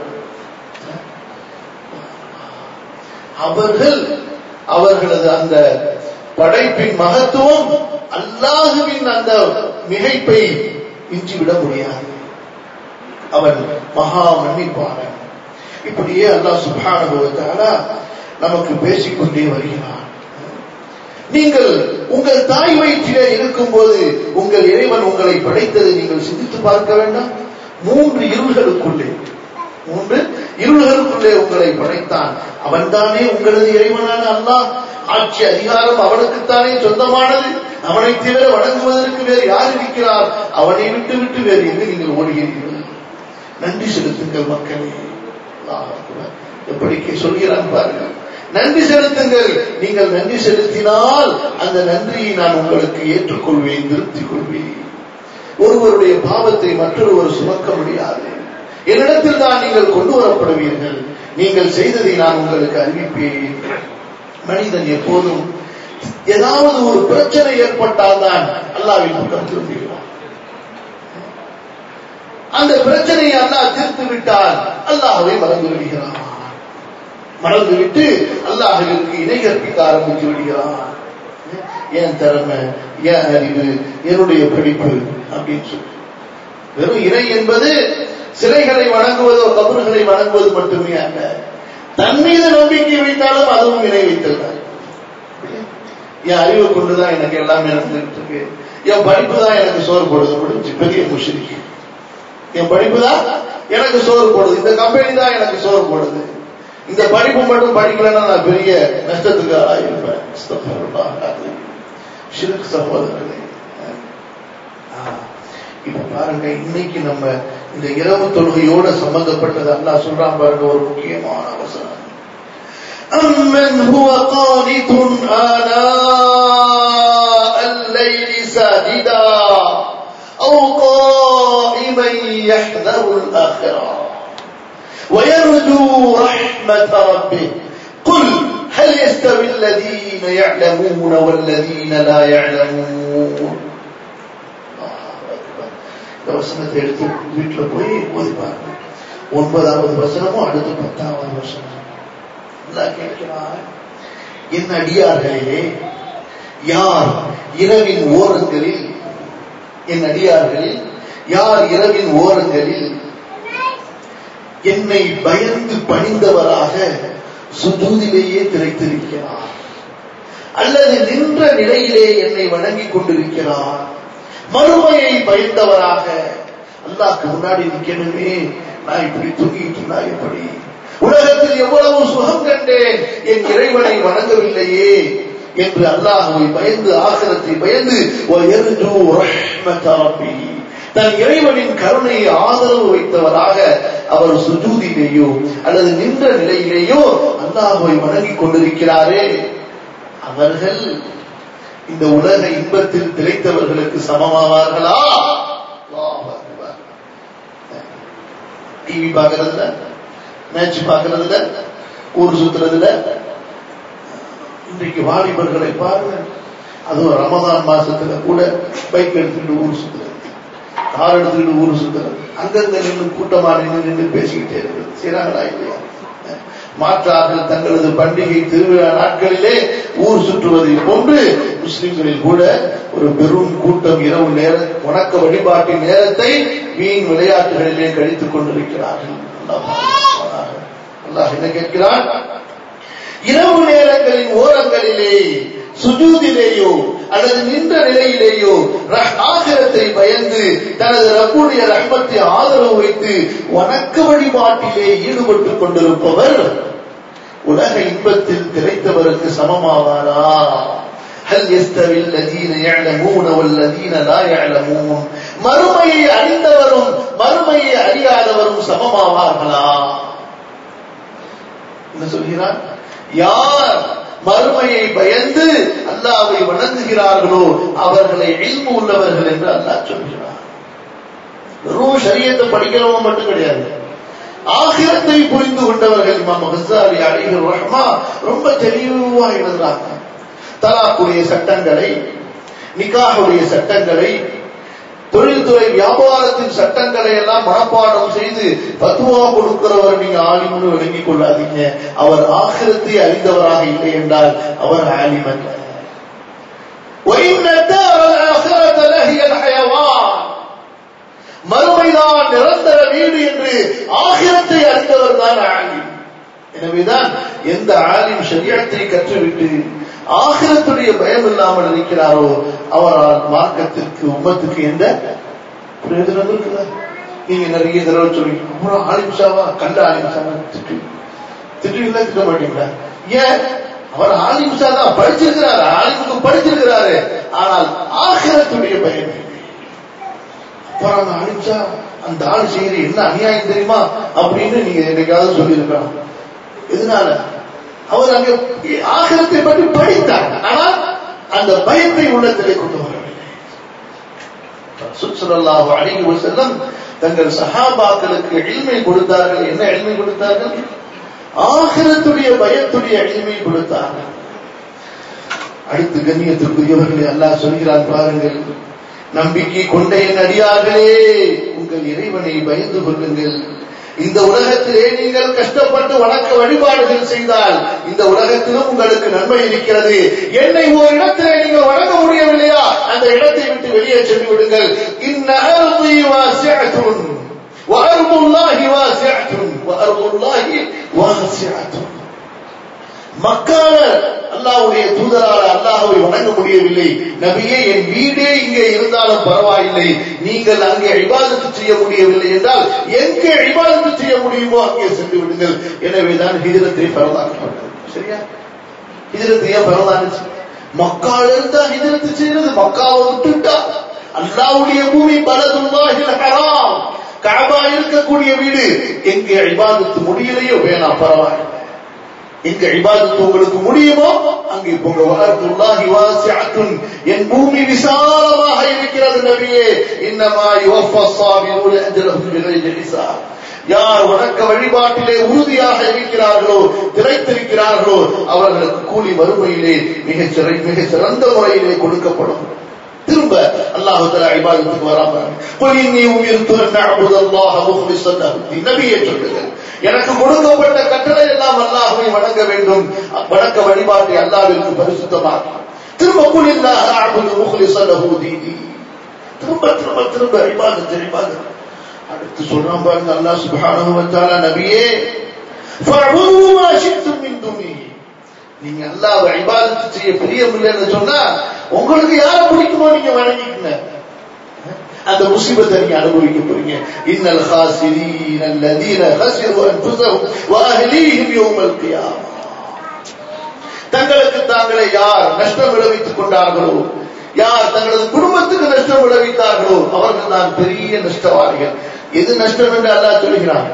அவர்கள் அவர்களது அந்த படைப்பின் மகத்துவம் அல்லாஹுவின் அந்த மிகைப்பை இஞ்சிவிட முடியாது அவன் மகா மன்னிப்பாளன் இப்படியே அல்லாஹ் சுபானுபவத்தால நமக்கு பேசிக்கொண்டே வருகிறான் நீங்கள் உங்கள் தாய் வயிற்றிலே இருக்கும் போது உங்கள் இறைவன் உங்களை படைத்ததை நீங்கள் சிந்தித்து பார்க்க வேண்டாம் மூன்று இருள்களுக்குள்ளே மூன்று இருள்களுக்குள்ளே உங்களை படைத்தான் அவன்தானே உங்களது இறைவனான அல்லாஹ் ஆட்சி அதிகாரம் அவனுக்குத்தானே சொந்தமானது அவனை தவிர வணங்குவதற்கு வேறு யார் இருக்கிறார் அவனை விட்டு விட்டு வேறு எங்கு நீங்கள் ஓடுகிறீர்கள் நன்றி செலுத்துங்கள் மக்களே எப்படி சொல்கிறான் பாருங்கள் நன்றி செலுத்துங்கள் நீங்கள் நன்றி செலுத்தினால் அந்த நன்றியை நான் உங்களுக்கு ஏற்றுக்கொள்வேன் திருப்திக் கொள்வேன் ஒருவருடைய பாவத்தை மற்றொருவர் சுமக்க முடியாது என்னிடத்தில் தான் நீங்கள் கொண்டு வரப்படுவீர்கள் நீங்கள் செய்ததை நான் உங்களுக்கு அறிவிப்பேன் மனிதன் எப்போதும் ஏதாவது ஒரு பிரச்சனை ஏற்பட்டால் தான் அல்லாவின் பக்கம் திரும்புகிறான் அந்த பிரச்சனையை அல்லாஹ் தீர்த்து விட்டால் அல்லாஹவை மறந்து விடுகிறான் மறந்துவிட்டு அல்லாஹிற்கு இணை கற்பிக்க ஆரம்பித்து விடுகிறான் என் திறமை என் அறிவு என்னுடைய படிப்பு அப்படின்னு சொல்லி வெறும் இணை என்பது சிலைகளை வணங்குவதோ கபறுகளை வணங்குவது மட்டுமே அல்ல தன் மீது நம்பிக்கை வைத்தாலும் அதுவும் இணை வைத்தல் தான் என் அறிவை கொண்டுதான் எனக்கு எல்லாமே நடந்துகிட்டு இருக்கு என் படிப்பு தான் எனக்கு சோறு போடுது முடிஞ்சு பெரிய முஷிரிக்கு என் படிப்பு தான் எனக்கு சோறு போடுது இந்த கம்பெனி தான் எனக்கு சோறு போடுது இந்த படிப்பு மட்டும் படிக்கலன்னா நான் பெரிய நஷ்டத்துக்கு ஆயிருப்பேன் ஷிருக்கு சகோதரர்களே இப்ப பாருங்க இன்னைக்கு நம்ம இந்த இரவு தொழுகையோட சம்பந்தப்பட்டது அல்லாஹ் சொல்றான் பாருங்க ஒரு முக்கியமான அவசரம் أمن هو قانت آناء الليل ساجدا أو قائما يحذر الآخرة ويرجو رحمة ربه قل هل يستوي الذين يعلمون والذين لا يعلمون இந்த வசனத்தை எடுத்து வீட்டுல போய் ஓதிப்பாங்க ஒன்பதாவது வசனமும் அடுத்து பத்தாவது வசனம் கேட்கிறார் என் அடியார்களே யார் இரவின் ஓரங்களில் என் அடியார்களில் யார் இரவின் ஓரங்களில் என்னை பயந்து பணிந்தவராக சுஜூதிலேயே திரைத்திருக்கிறார் அல்லது நின்ற நிலையிலே என்னை வணங்கிக் கொண்டிருக்கிறார் மறுமையை பயந்தவராக அல்லாக்கு முன்னாடி நிக்கணுமே நான் இப்படி தூங்கிட்டு இருந்தா எப்படி உலகத்தில் எவ்வளவு சுகம் கண்டேன் என் இறைவனை வணங்கவில்லையே என்று அல்லாஹுவை பயந்து ஆசிரத்தை பயந்து தன் இறைவனின் கருணையை ஆதரவு வைத்தவராக அவர் சுஜூதிலேயோ அல்லது நின்ற நிலையிலேயோ அல்லாஹுவை வணங்கிக் கொண்டிருக்கிறாரே அவர்கள் இந்த உலக இன்பத்தில் திளைத்தவர்களுக்கு சமமாவார்களா டிவி பார்க்கறதுல மேட்ச் பார்க்கறதுல ஊர் சுத்துறதுல இன்றைக்கு வாலிபர்களை பாருங்க அதுவும் ரமதான் மாசத்துல கூட பைக் எடுத்துக்கிட்டு ஊர் சுத்துறது கார் எடுத்துக்கிட்டு ஊர் சுத்துறது அங்கங்க நின்று கூட்டமா நின்று நின்று பேசிக்கிட்டே இருக்கிறது செய்யறாங்களா இல்லையா மாற்றார்கள் தங்களது பண்டிகை திருவிழா நாட்களிலே ஊர் சுற்றுவதை போன்று முஸ்லிம்களில் கூட ஒரு பெரும் கூட்டம் இரவு நேர வணக்க வழிபாட்டின் நேரத்தை வீண் விளையாட்டுகளிலே கழித்துக் கொண்டிருக்கிறார்கள் அல்லாஹ் என்ன கேட்கிறான் இரவு நேரங்களின் ஓரங்களிலே சுஜூதிலேயோ அல்லது நின்ற நிலையிலேயோ ஆகிரத்தை பயந்து தனது ரப்புடைய ரஹ்மத்தை ஆதரவு வைத்து வணக்க வழிபாட்டிலே ஈடுபட்டுக் கொண்டிருப்பவர் உலக இன்பத்தில் திரைத்தவருக்கு சமமாவாரா هل يستوي الذين يعلمون والذين لا يعلمون மறுமையை அறிந்தவரும் மறுமையை அறியாதவரும் சமமாவார்களா என்ன சொல்கிறார் யார் மறுமையை பயந்து அல்லாவை வணங்குகிறார்களோ அவர்களை எல்மு உள்ளவர்கள் என்று அல்லாஹ் சொல்கிறார் வெறும் சரியத்தை படிக்கிறவங்க மட்டும் கிடையாது ஆகிரத்தை புரிந்து கொண்டவர்கள் இமாம் ஹசாரி அலிகர் ரஹ்மா ரொம்ப தெளிவா எழுதுறாங்க தலாக்குடைய சட்டங்களை நிக்காஹுடைய சட்டங்களை தொழில்துறை வியாபாரத்தின் சட்டங்களை எல்லாம் மனப்பாடம் செய்து பத்துவா கொடுக்கிறவர் நீங்க ஆலிம்னு விளங்கிக் கொள்ளாதீங்க அவர் ஆகிரத்தை அறிந்தவராக இல்லை என்றால் அவர் ஆலிம் அல்ல மறுமைதான் நிரந்தர வீடு என்று ஆகிரத்தை அறிந்தவர் தான் ஆலிம் எனவேதான் எந்த ஆலிம் சரியத்தை கற்றுவிட்டு ஆகிரத்துடைய பயம் இல்லாமல் இருக்கிறாரோ அவரால் மார்க்கத்திற்கு உம்மத்துக்கு எந்த பிரயோஜனம் இருக்குதா நீங்க நிறைய தடவை சொல்லிங்க அப்புறம் ஆலிம்சாவா கண்ட ஆலிம்சாவா திட்டு திட்டுவீங்களா திட்ட மாட்டீங்களா ஏன் அவர் ஆலிம்சா தான் படிச்சிருக்கிறாரு ஆலிமுக்கு படிச்சிருக்கிறாரு ஆனால் ஆகிரத்துடைய பயம் இல்லை அப்புறம் அந்த ஆலிம்சா அந்த ஆள் செய்யற என்ன அநியாயம் தெரியுமா அப்படின்னு நீங்க என்னைக்காவது சொல்லியிருக்கலாம் எதனால அவர் அங்க ஆகிரத்தை பற்றி படித்தார் ஆனால் அந்த பயத்தை உள்ளத்திலே கொண்டு வரவில்லை சுற்றுலாஹு அழகி செல்லம் தங்கள் சஹாபாக்களுக்கு எளிமை கொடுத்தார்கள் என்ன எளிமை கொடுத்தார்கள் ஆகிரத்துடைய பயத்துடைய எளிமை கொடுத்தார்கள் அடுத்து கண்ணியத்திற்குரியவர்களை அல்லாஹ் சொல்கிறான் பாருங்கள் நம்பிக்கை கொண்ட என் அடியார்களே உங்கள் இறைவனை பயந்து கொள்ளுங்கள் இந்த உலகத்திலே நீங்கள் கஷ்டப்பட்டு வணக்க வழிபாடுகள் செய்தால் இந்த உலகத்திலும் உங்களுக்கு நன்மை இருக்கிறது என்னை ஒரு இடத்திலே நீங்கள் வணங்க முடியவில்லையா அந்த இடத்தை விட்டு வெளியே சென்று விடுங்கள் இந்நகரத்தை وأرض الله واسعة وأرض الله واسعة மக்கால அல்லாஹ்வுடைய தூதரால அல்லாஹ்வை வணங்க முடியவில்லை நபியே என் வீடே இங்கே இருந்தாலும் பரவாயில்லை நீங்கள் அங்கே இபாதத்து செய்ய முடியவில்லை என்றால் எங்கே இபாதத்து செய்ய முடியுமோ அங்கே சென்று விடுங்கள் எனவேதான் ஹிஜரத்தை பரவாக்கப்பட்டது சரியா ஹிஜரத்தை ஏன் பரவானுச்சு மக்கால இருந்தா ஹிஜரத்து செய்யறது மக்காவை விட்டுட்டா அல்லாஹ்வுடைய பூமி பலதுல்லாஹில் ஹராம் காபா இருக்கக்கூடிய வீடு எங்கே இபாதத்து முடியலையோ வேணாம் பரவாயில்லை எங்க இபாதத்து உங்களுக்கு முடியுமோ அங்கே போங்க வளர்த்துள்ளாஹி வாசிஅத்துன் என் பூமி விசாலமாக இருக்கிறது நபியே இன்னமா யுவஃபஸ் ஸாபிரூன அஜ்ரஹும் பிகைரி ஹிசாப் யார் வணக்க வழிபாட்டிலே உறுதியாக இருக்கிறார்களோ திளைத்திருக்கிறார்களோ அவர்களுக்கு கூலி மறுமையிலே மிக சிறை மிக சிறந்த முறையிலே கொடுக்கப்படும் திரும்ப அல்லாஹு தஆலா இபாதத்துக்கு வராம குல் இன்னி உமிர்து அன் அஅபுதல்லாஹ முக்லிஸன் லஹு நபியே சொல்லுங்கள் எனக்கு கொடுக்கப்பட்ட கட்டளை எல்லாம் அல்லாஹ்வை வணங்க வேண்டும் வணக்க வழிபாட்டை அல்லாஹ்விற்கு பரிசுத்தமாக திரும்ப குல் இல்லாஹ அஅபுது முக்லிஸன் லஹு தீனி திரும்ப திரும்ப திரும்ப இபாதத் இபாதத் அடுத்து சொல்றான் பாருங்க அல்லாஹ் சுப்ஹானஹு வ தஆலா நபியே ஃபஅபுது மா ஷி'தும் மின் துனிஹி நீங்க அல்லாஹ்வை இபாதத் செய்ய பிரியமில்லைன்னு சொன்னா உங்களுக்கு யாரை பிடிக்குமோ நீங்க வணங்கிக்கங்க அந்த முசீபத்தை நீங்க அனுபவிக்க போறீங்க இன்னல் ஹாசிரீன் அல்லதீன ஹஸிரு அன்ஃபுஸஹும் வ அஹ்லீஹிம் யௌமல் கியாமah தங்களுக்கு தாங்களே யார் நஷ்டம் விளைவித்துக் கொண்டார்களோ யார் தங்களது குடும்பத்துக்கு நஷ்டம் விளைவித்தார்களோ அவர்கள் தான் பெரிய நஷ்டவாதிகள் எது நஷ்டம் என்று அல்லாஹ் சொல்கிறான்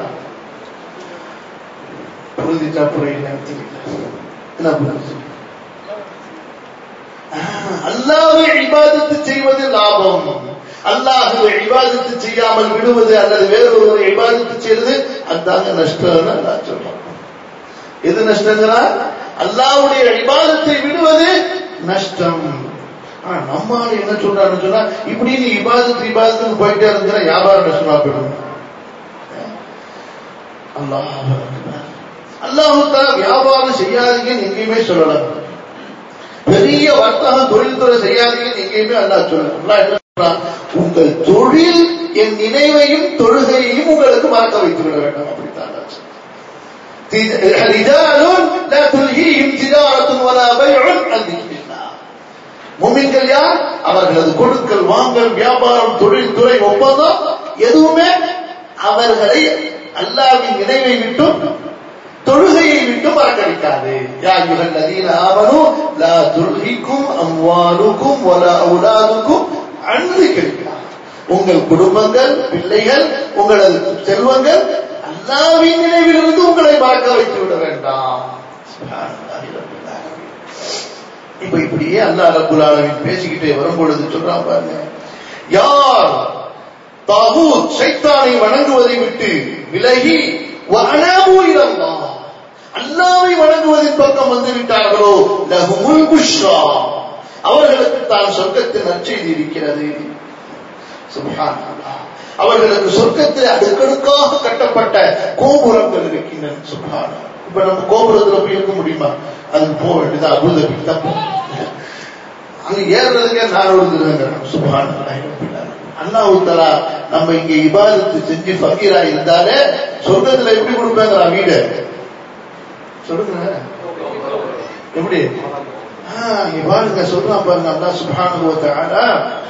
புரிஞ்சிச்சா புரியல என்ன புரிஞ்சு அல்லாஹ்வை இபாதத்து செய்வது லாபம் அல்லாஹ்வை இபாதத்து செய்யாமல் விடுவது அல்லது வேறொருவரை இபாதத்து செய்வது அதாங்க நஷ்டம்னு அல்லாஹ் சொல்றான் எது நஷ்டங்கிறா அல்லாஹ்வுடைய இபாதத்தை விடுவது நஷ்டம் ஆனா நம்ம ஆளு என்ன சொல்றான்னு சொன்னா இப்படி நீ இபாதத்து இபாதத்துக்கு போயிட்டே இருந்துச்சுன்னா வியாபாரம் நஷ்டமா போயிடும் அல்லாஹ் அல்லாஹு தஆலா வியாபாரம் செய்யாதீங்கன்னு எங்கேயுமே சொல்லல பெரிய வர்த்தகம் தொழில்துறை செய்யாதீங்கன்னு எங்கேயுமே அல்லாஹ் சொல்லல அல்லாஹ் என்ன சொல்றான் உங்கள் தொழில் என் நினைவையும் தொழுகையையும் உங்களுக்கு மறக்க வைத்து விட வேண்டும் அப்படித்தான் அல்லாஹ் சொல்றான். رجال لا تلهيهم تجارة ولا بيع عن ذكر الله முமின்கள் யார் அவர்களது கொடுக்கல் வாங்கல் வியாபாரம் தொழில் துறை ஒப்பந்தம் எதுவுமே அவர்களை அல்லாவின் நினைவை விட்டும் தொழுகையை விட்டு மறக்கடிக்காது யா அய்யுஹல் லதீன ஆமனு லா துல்ஹிக்கும் அம்வாலுக்கும் வலா அவுலாதுக்கும் அன் திக்ரில்லாஹ் உங்கள் குடும்பங்கள் பிள்ளைகள் உங்களது செல்வங்கள் அல்லாவின் நினைவிலிருந்து உங்களை மறக்க வைத்து விட வேண்டாம் சுப்ஹானல்லாஹி ரப்பில் ஆலமீன். இப்ப இப்படியே அல்லாஹ் ரப்புல் ஆலமீன் பேசிக்கிட்டே வரும்பொழுது சொல்றான் பாருங்க யார் தாகூத் சைத்தானை வணங்குவதை விட்டு விலகி வஅனாபு இலல்லாஹ் அல்லாவை வணங்குவதின் பக்கம் வந்து விட்டார்களோ லஹுமுல் புஷ்ரா அவர்களுக்கு தான் சொர்க்கத்தின் நற்செய்தி இருக்கிறது சுப்ஹானல்லாஹ் அவர்களுக்கு சொர்க்கத்தில் அடுக்கடுக்காக கட்டப்பட்ட கோபுரங்கள் இருக்கின்றன சுப்ஹான இப்ப நம்ம கோபுரத்துல போய் இருக்க முடியுமா அதுக்கு போக வேண்டியது அபுதபிக்கு தான் போகணும். அங்க ஏறுறதுக்கே நானூறு திருவங்கிறோம் சுப்ஹானல்லாஹ் அல்லாஹ் தலா நம்ம இங்க இபாதத்து செஞ்சு ஃபக்கீரா இருந்தாலே சொர்க்கத்துல எப்படி கொடுப்பாங்களா வீடு சொல்லுங்க எப்படி ஆ, இங்க பாருங்க சொல்றான் பாருங்க அல்லாஹ் சுப்ஹானஹு வ தஆலா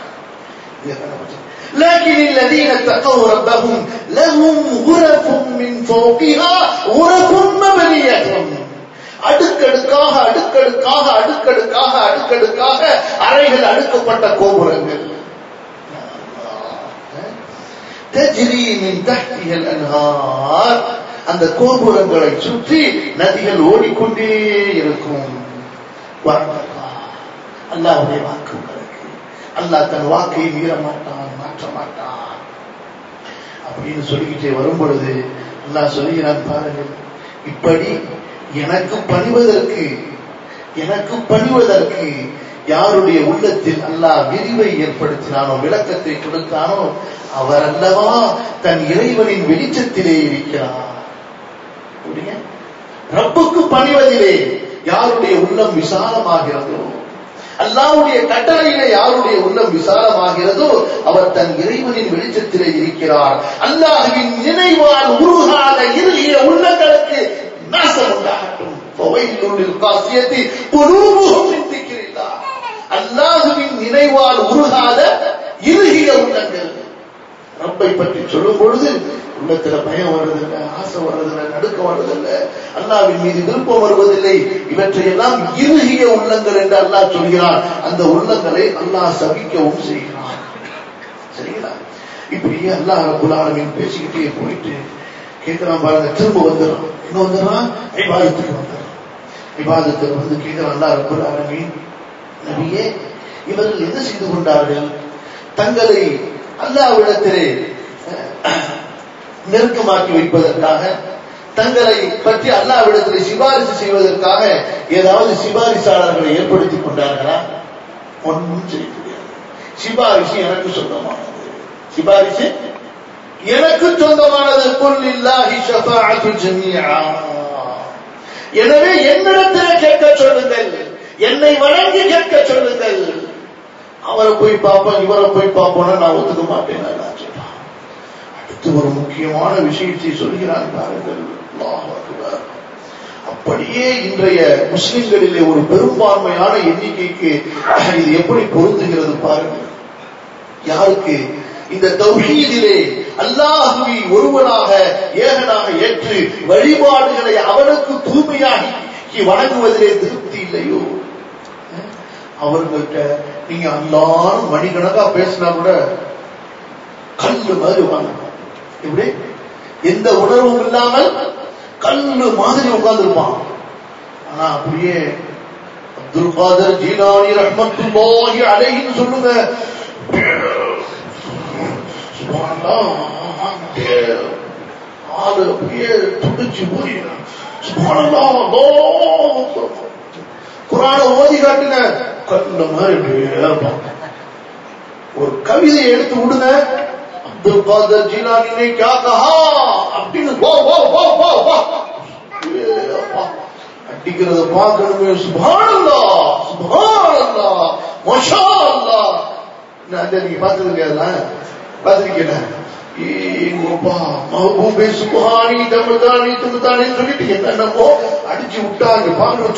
لكن الذين اتقوا ربهم لهم غرف من فوقها غرف مبنية அடுக்கடுக்காக அடுக்கடுக்காக அடுக்கடுக்காக அடுக்கடுக்காக அறைகள் அடுக்கப்பட்ட கோபுரங்கள் தஜ்ரி மின் தஹ்திஹல் அன்ஹார் அந்த கோபுரங்களை சுற்றி நதிகள் ஓடிக்கொண்டே இருக்கும் வணக்கம் அல்லாஹ்வுடைய வாக்கு உங்களுக்கு அல்லாஹ் தன் வாக்கை மீற மாட்டான் மாற்ற மாட்டான் அப்படின்னு சொல்லிக்கிட்டே வரும் பொழுது அல்லாஹ் சொல்லுகிறான் பாருங்கள் இப்படி எனக்கு பணிவதற்கு எனக்கு பணிவதற்கு யாருடைய உள்ளத்தில் அல்லாஹ் விரிவை ஏற்படுத்தினானோ விளக்கத்தை கொடுத்தானோ அவர் அல்லவா தன் இறைவனின் வெளிச்சத்திலே இருக்கிறார் புரியுங்க? ரப்புக்கு பணிவதிலே யாருடைய உள்ளம் விசாலமாகிறதோ அல்லாவுடைய கட்டளையிலே யாருடைய உள்ளம் விசாலமாகிறதோ அவர் தன் இறைவனின் வெளிச்சத்திலே இருக்கிறார் அல்லாஹுவின் நினைவால் உருகாத இறுகிய உள்ளங்களுக்கு நாசம் உண்டாகட்டும் அல்லாஹுவின் நினைவால் உருகாத இறுகிய உள்ளங்கள் ரப்பை பற்றி சொல்லும் பொழுது உள்ளத்துல பயம் வர்றதில்லை ஆசை வர்றதில்லை நடுக்கம் வர்றதில்லை அல்லாவின் மீது விருப்பம் வருவதில்லை இவற்றையெல்லாம் இறுகிய உள்ளங்கள் என்று அல்லாஹ் சொல்கிறான் அந்த உள்ளங்களை அல்லாஹ் சபிக்கவும் செய்கிறான் சரிங்களா இப்படியே அல்லாஹ் ரபுல் ஆலமின் பேசிக்கிட்டே போயிட்டு கேட்கிறான் பாருங்க திரும்ப வந்துடுறான் என்ன வந்துடுறான் விவாதத்துக்கு வந்துடுறான் விவாதத்துக்கு வந்து கேட்கிறான் அல்லாஹ் ரபுல் ஆலமின் நபியே இவர்கள் என்ன செய்து கொண்டார்கள் தங்களை அல்லாவிடத்திலே நெருக்கமாக்கி வைப்பதற்காக தங்களை பற்றி அல்லாவிடத்தில் சிபாரிசு செய்வதற்காக ஏதாவது சிபாரிசாளர்களை ஏற்படுத்தி கொண்டார்களா ஒன்றும் செய்ய முடியாது சிபாரிசு எனக்கு சொந்தமானது சிபாரிசு எனக்கு சொந்தமானது கொல்லில்லாஹி ஷஃபாஅத்து ஜமீஆ எனவே என்னிடத்திலே கேட்க சொல்லுங்கள் என்னை வணங்கி கேட்க சொல்லுங்கள் அவரை போய் பார்ப்போம் இவரை போய் பார்ப்போம்னா நான் ஒத்துக்க மாட்டேன் நான் சொல்றான் அடுத்து ஒரு முக்கியமான விஷயத்தை சொல்கிறான் பாருங்கள் அப்படியே இன்றைய முஸ்லிம்களிலே ஒரு பெரும்பான்மையான எண்ணிக்கைக்கு இது எப்படி பொருந்துகிறது பாருங்கள் யாருக்கு இந்த தௌஹீதிலே அல்லாஹுவை ஒருவனாக ஏகனாக ஏற்று வழிபாடுகளை அவனுக்கு தூய்மையாகி வணங்குவதிலே திருப்தி இல்லையோ அவர்கள்ட்ட நீங்க எல்லாரும் மணிக்கணக்கா பேசினா கூட கல்லு மாதிரி உட்காந்துருப்பான் எப்படி எந்த உணர்வும் இல்லாமல் கல்லு மாதிரி உட்கார்ந்துருப்பான் ஆனா அப்படியே அப்துல் காதர் ஜீலானி ரஹ்மத்துல்லாஹி அலைஹின்னு சொல்லுங்க ஆளு அப்படியே துடிச்சு போய் குரான ஓதி காட்டுங்க கண்ட மாதிரி இருப்பான் ஒரு கவிதையை எடுத்து விடுங்க அப்துல் காதர் ஜீலானி கா கஹா அப்படின்னு போ போ போ போ போ அடிக்கிறத பார்க்கணுமே சுபானல்லா சுபானல்லா மஷா அல்லா நீங்க பார்த்துருங்க அதெல்லாம் பார்த்துருக்கீங்க ஏங்கப்பா மஹபூபே சுபஹானி தமுதானி துமுதானின்னு சொல்லிட்டு என்னென்னமோ அடிச்சு விட்டாங்க பாருங்க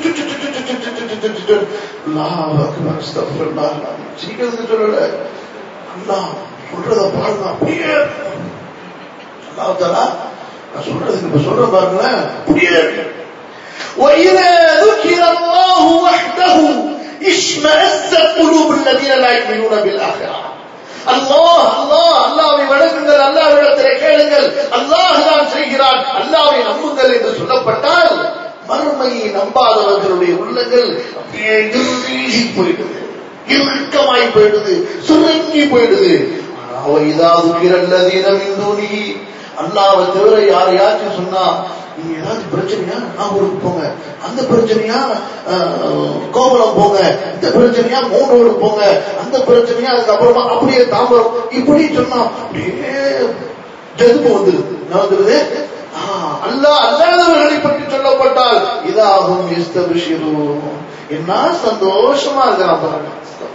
சிரிக்கிறது சொல்லல அல்லா சொல்றத பாருங்க அப்படியே அல்லாஹ் நான் சொல்றதுக்கு இப்ப சொல்ற பாருங்களேன் அப்படியே وإذا ذكر الله وحده اشمأزت قلوب الذين لا يؤمنون بالآخرة அல்லாஹ் அல்லாஹ் அல்லாவை வணங்குங்கள் அல்லாவிடத்திலே கேளுங்கள் அல்லாஹ் தான் செய்கிறான் அல்லாவை நம்புங்கள் என்று சொல்லப்பட்டால் மறுமையை நம்பாதவர்களுடைய உள்ளங்கள் அப்படியே இறுகி போயிடுது இறுக்கமாய் போயிடுது சுருங்கி போயிடுது அவ இதாவது கிரல்லதீனம் இந்தூனி அல்லாவை தவிர யாரையாச்சும் சொன்னா நீங்க ஏதாவது பிரச்சனையா நாகூருக்கு போங்க அந்த பிரச்சனையா கோவலம் போங்க இந்த பிரச்சனையா மூன்றோடு போங்க அந்த பிரச்சனையா அதுக்கப்புறமா அப்படியே தாம்பரம் இப்படி சொன்னா அப்படியே ஜதுப்பு வந்துருது என்ன வந்துருது அல்லா அல்லாதவர்களை பற்றி சொல்லப்பட்டால் இதாகும் எஸ்தபிஷிரு என்ன சந்தோஷமா இருக்கிறான் பாருங்க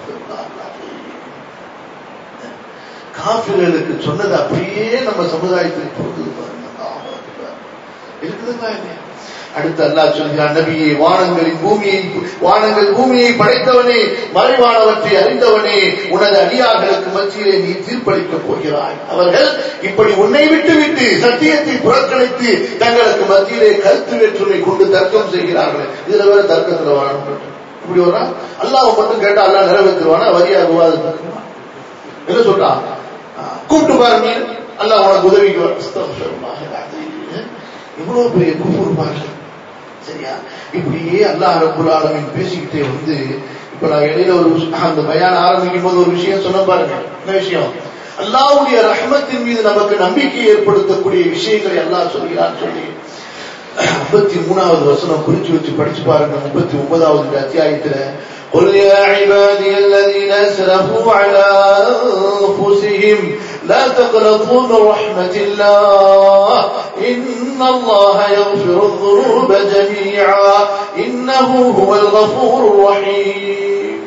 காபிர்களுக்கு சொன்னது அப்படியே நம்ம சமுதாயத்துக்கு பொறுத்தது பாருங்க இருக்குதுங்களா இல்லையா அடுத்து அல்லாஹ் சொல்கிறான் நபியே வானங்களின் பூமியை வானங்கள் பூமியை படைத்தவனே மறைவானவற்றை அறிந்தவனே உனது அடியார்களுக்கு மத்தியிலே நீ தீர்ப்பளிக்கப் போகிறாய் அவர்கள் இப்படி உன்னை விட்டு விட்டு சத்தியத்தை புறக்கணித்து தங்களுக்கு மத்தியிலே கருத்து வேற்றுமை கொண்டு தர்க்கம் செய்கிறார்கள் இதுல வேற தர்க்கத்துல வரணும் இப்படி வரா அல்லாஹ் மட்டும் கேட்டா அல்லாஹ் நிறைவேற்றுவானா வரியா விவாதம் என்ன சொல்றான் கூப்பிட்டு பாருங்க அல்லாஹ் உனக்கு உதவிக்கு எவ்வளவு பெரிய குஃபூர் பாருங்க சரியா இப்படியே அல்லாஹ் ரபுல் ஆலமின் பேசிக்கிட்டே வந்து இப்ப நான் இடையில ஒரு அந்த பயான ஆரம்பிக்கும் போது ஒரு விஷயம் சொன்ன பாருங்க என்ன விஷயம் அல்லாவுடைய ரஹ்மத்தின் மீது நமக்கு நம்பிக்கை ஏற்படுத்தக்கூடிய விஷயங்களை அல்லாஹ் சொல்கிறான் சொல்லி முப்பத்தி மூணாவது வசனம் குறிச்சு வச்சு படிச்சு பாருங்க முப்பத்தி ஒன்பதாவது அத்தியாயத்துல قل يا عبادي الذين اسرفوا على انفسهم لا تقنطوا من رحمة الله إن الله يغفر الذنوب جميعا إنه هو الغفور الرحيم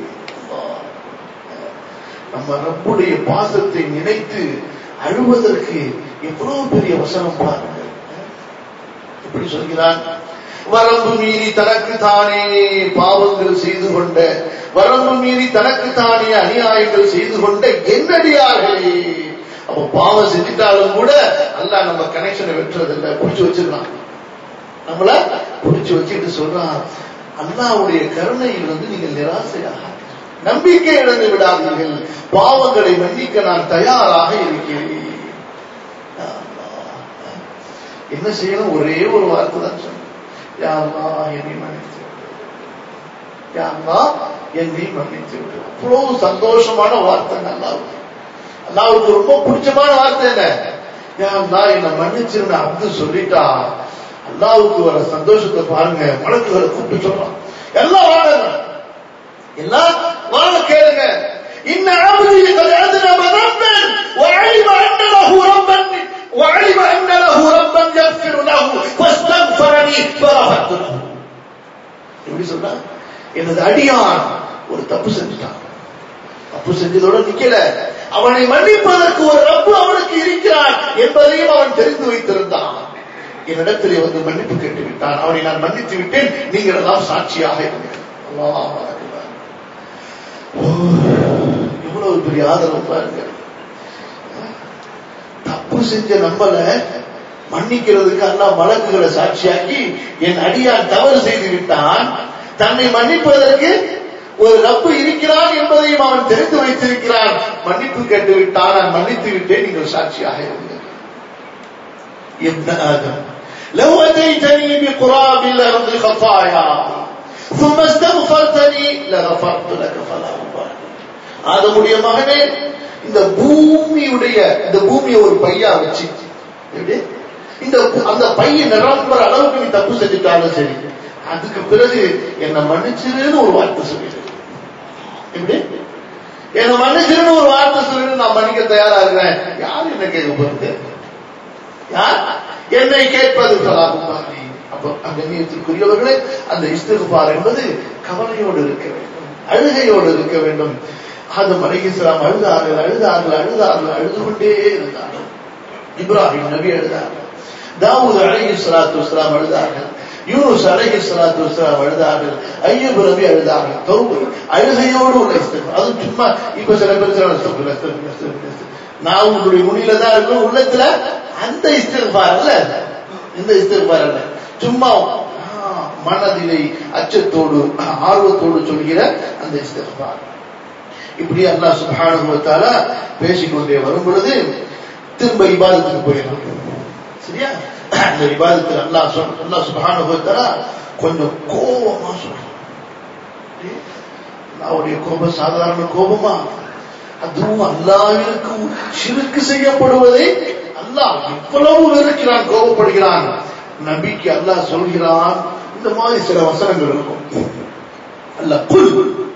நம்ம ரப்புடைய பாசத்தை நினைத்து அழுவதற்கு எவ்வளவு பெரிய வசனம் பாருங்க எப்படி சொல்கிறான் வரம்பு மீறி தனக்கு தானே பாவங்கள் செய்து கொண்ட வரம்பு மீறி தனக்கு தானே அநியாயங்கள் செய்து கொண்ட என்னடியார்களே அப்ப பாவம் செஞ்சிட்டாலும் கூட அல்லாஹ் நம்ம கனெக்ஷனை வெட்டுறதில்ல புடிச்சு வச்சிருக்கான் நம்மள புடிச்சு வச்சுட்டு சொல்றான் அல்லாவுடைய கருணையில் வந்து நீங்கள் நிராசையாக நம்பிக்கை இழந்து விடாதீர்கள் பாவங்களை மன்னிக்க நான் தயாராக இருக்கிறேன் யா அல்லாஹ். என்ன செய்யணும் ஒரே ஒரு வார்த்தை தான் சொன்னேன் யா அல்லாஹ், என்னை மன்னித்து விடு. யா அல்லாஹ், என்னை மன்னித்து விடு அவ்வளவு சந்தோஷமான வார்த்தை அல்லாவுக்கு அல்லாவுக்கு ரொம்ப பிடிச்சமான வார்த்தை என்ன யா அல்லாஹ் என்னை மன்னிச்சிருந்த அப்து சொல்லிட்டா அல்லாவுக்கு வர சந்தோஷத்தை பாருங்க மலக்குகளை கூப்பிட்டு சொல்றான் எல்லாம் வாங்க எல்லாம் வாங்க கேளுங்க இன்ன அபதி قد اذنب ذنبا وعلم ان له ربا وعلم ان له ربا يغفر له فاستغفرني فغفرت له எப்படி சொன்னா எனது அடியான் ஒரு தப்பு செஞ்சுட்டான் தப்பு செஞ்சதோட நிக்கல அவனை மன்னிப்பதற்கு ஒரு ரப்பு அவனுக்கு இருக்கிறான் என்பதையும் அவன் தெரிந்து வைத்திருந்தான் என்னிடத்திலே வந்து மன்னிப்பு கேட்டு விட்டான் அவனை நான் மன்னித்து விட்டேன் நீங்கள் எல்லாம் சாட்சியாக இருங்கள் அல்லாஹ் அக்பர். ஓ, எவ்வளவு பெரிய ஆதரவு பாருங்க தப்பு செஞ்ச நம்மள மன்னிக்கிறதுக்கு அல்லாஹ் மலக்குகளை சாட்சியாக்கி என் அடியான் தவறு செய்து விட்டான் தன்னை மன்னிப்பதற்கு ஒரு ரப்பு இருக்கிறான் என்பதையும் அவன் தெரிந்து வைத்திருக்கிறான் மன்னிப்பு கேட்டு விட்டான் நான் மன்னித்து விட்டேன் நீங்கள் சாட்சியாக இருங்கள் ابن آدم لو أتيتني بقراب الأرض خطايا ثم استغفرتني لغفرت لك فلا أبالي ஆதமுடைய மகனே இந்த பூமியுடைய இந்த பூமியை ஒரு பையா வச்சு எப்படி இந்த அந்த பைய நிரம்புற அளவுக்கு நீ தப்பு செஞ்சுட்டாலும் சரி அதுக்கு பிறகு என்னை மன்னிச்சிருன்னு ஒரு வார்த்தை சொல்லிடு எப்படி என்னை மன்னிச்சிருன்னு ஒரு வார்த்தை சொல்லிட்டு நான் மன்னிக்க தயாரா இருக்கிறேன் யார் என்ன கேட்க போறது யார் என்னை கேட்பது கலாகுமாரி அப்போ அந்த நீத்திற்குரியவர்களே அந்த இஸ்திகுபார் என்பது கவலையோடு இருக்க வேண்டும் அழுகையோடு இருக்க வேண்டும் ஆதம் அலைஹிஸ்ஸலாம் அழுதார்கள் அழுதார்கள் அழுதார்கள் அழுது கொண்டே இருந்தார்கள் இப்ராஹிம் நபி அழுதார்கள் தாவூத் அலைஹி ஸலாத்து வஸலாம் அழுதார்கள் யூனுஸ் அலைஹி ஸலாத்து வஸலாம் அழுதார்கள் ஐயூப் நபி அழுதார்கள் தௌபா அழுகையோடு உள்ள இஸ்திகுபார் அது சும்மா இப்ப சில பேர் சொல்றாங்க, அஸ்தக்ஃபிருல்லாஹ், அஸ்தக்ஃபிருல்லாஹ், அஸ்தக்ஃபிருல்லாஹ். நான் உங்களுடைய முடியல தான் இருக்கும் உள்ளத்துல அந்த இஸ்திகுபார் அல்ல இந்த இஸ்திகுபார் அல்ல சும்மா ஆ, மனதிலே அச்சத்தோடு ஆர்வத்தோடு சொல்கிற அந்த இஸ்திகுபார் இப்படி அல்லாஹ் சுப்ஹானஹு வ தஆலா பேசிக்கொண்டே வரும் பொழுது திரும்ப இபாதத்துக்கு போயிடலாம் சரியா இந்த இபாதத்தில் அல்லாஹ் சொல் அல்லாஹ் சுப்ஹானஹு வ தஆலா கொஞ்சம் கோபமா சொல்றான் அல்லாஹ்வுடைய கோபம் சாதாரண கோபமா அதுவும் அல்லாஹ்விற்கு ஷிர்க் செய்யப்படுவதை அல்லாஹ் எவ்வளவு வெறுக்கிறான் கோபப்படுகிறான் நபிக்கு அல்லாஹ் சொல்கிறான் இந்த மாதிரி சில வசனங்கள் இருக்கும் அல்லாஹ் குல்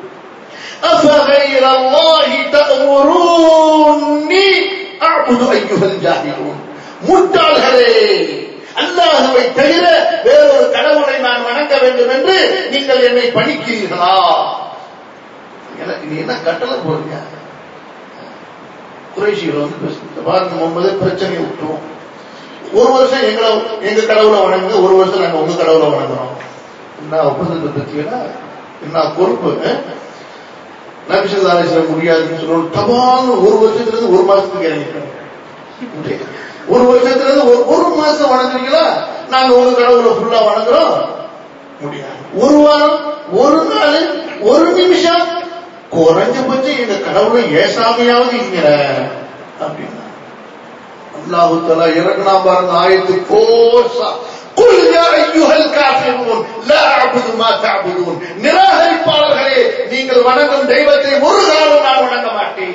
أفغير الله تأمروني أعبد أيها الجاهلون முட்டாள்களே அல்லாஹுவை தவிர வேறொரு கடவுளை நான் வணங்க வேண்டும் என்று நீங்கள் என்னை பணிக்கிறீர்களா எனக்கு நீ என்ன கட்டளை போடுங்க குறைஷிகள் வந்து பேசுங்க பாருங்க முன்பதே பிரச்சனையை விட்டுருவோம் ஒரு வருஷம் எங்களை எங்க கடவுளை வணங்குங்க ஒரு வருஷம் நாங்க உங்க கடவுளை வணங்குறோம் என்ன ஒப்பந்தத்தை பத்தியா என்ன பொறுப்பு நபிசல்லாசலம் முடியாதுன்னு சொல்லணும் தபால்னு ஒரு வருஷத்துல இருந்து ஒரு மாசத்துக்கு இறங்கிட்டோம் ஒரு வருஷத்துல இருந்து ஒரு ஒரு மாசம் வணங்குறீங்களா நாங்க உங்க கடவுளை ஃபுல்லா வணங்குறோம் முடியாது ஒரு வாரம் ஒரு நாள் ஒரு நிமிஷம் குறைஞ்சபட்சம் எங்க கடவுளை ஏசாமையாவது இங்கிற அப்படின்னா அல்லாஹு தலா இறங்கினா பாருங்க ஆயத்து கோசா قل يا ايها الكافرون لا اعبد ما تعبدون நிராகரிப்பாளர்களே நீங்கள் வணங்கும் தெய்வத்தை ஒரு காலம் நான் வணங்க மாட்டேன்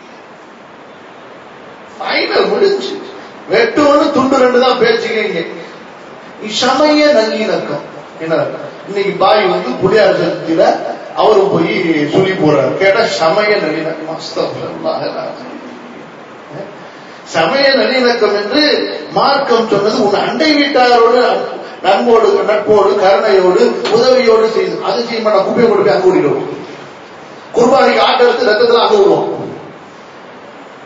ஃபைனல் முடிஞ்சு வெட்டு ஒண்ணு துண்டு ரெண்டு தான் பேச்சுக்கீங்க சமய நல்லிணக்கம் என்ன இன்னைக்கு பாய் வந்து புலியார் சதுர்த்தியில அவரும் போய் சொல்லி போறாரு கேட்டா சமய நல்லிணக்கம் அஸ்தக்ஃபிருல்லாஹ் அல்-அஸீம். சமய நல்லிணக்கம் என்று மார்க்கம் சொன்னது உன் அண்டை வீட்டாரோடு நண்போடு நட்போடு கருணையோடு உதவியோடு செய்து அது செய்ய மாட்டோம் குப்பையை கொண்டு போய் அங்க ஓடிடுவோம் குர்பானிக்கு ஆட்டை எடுத்து ரத்தத்துல அங்க விடுவோம்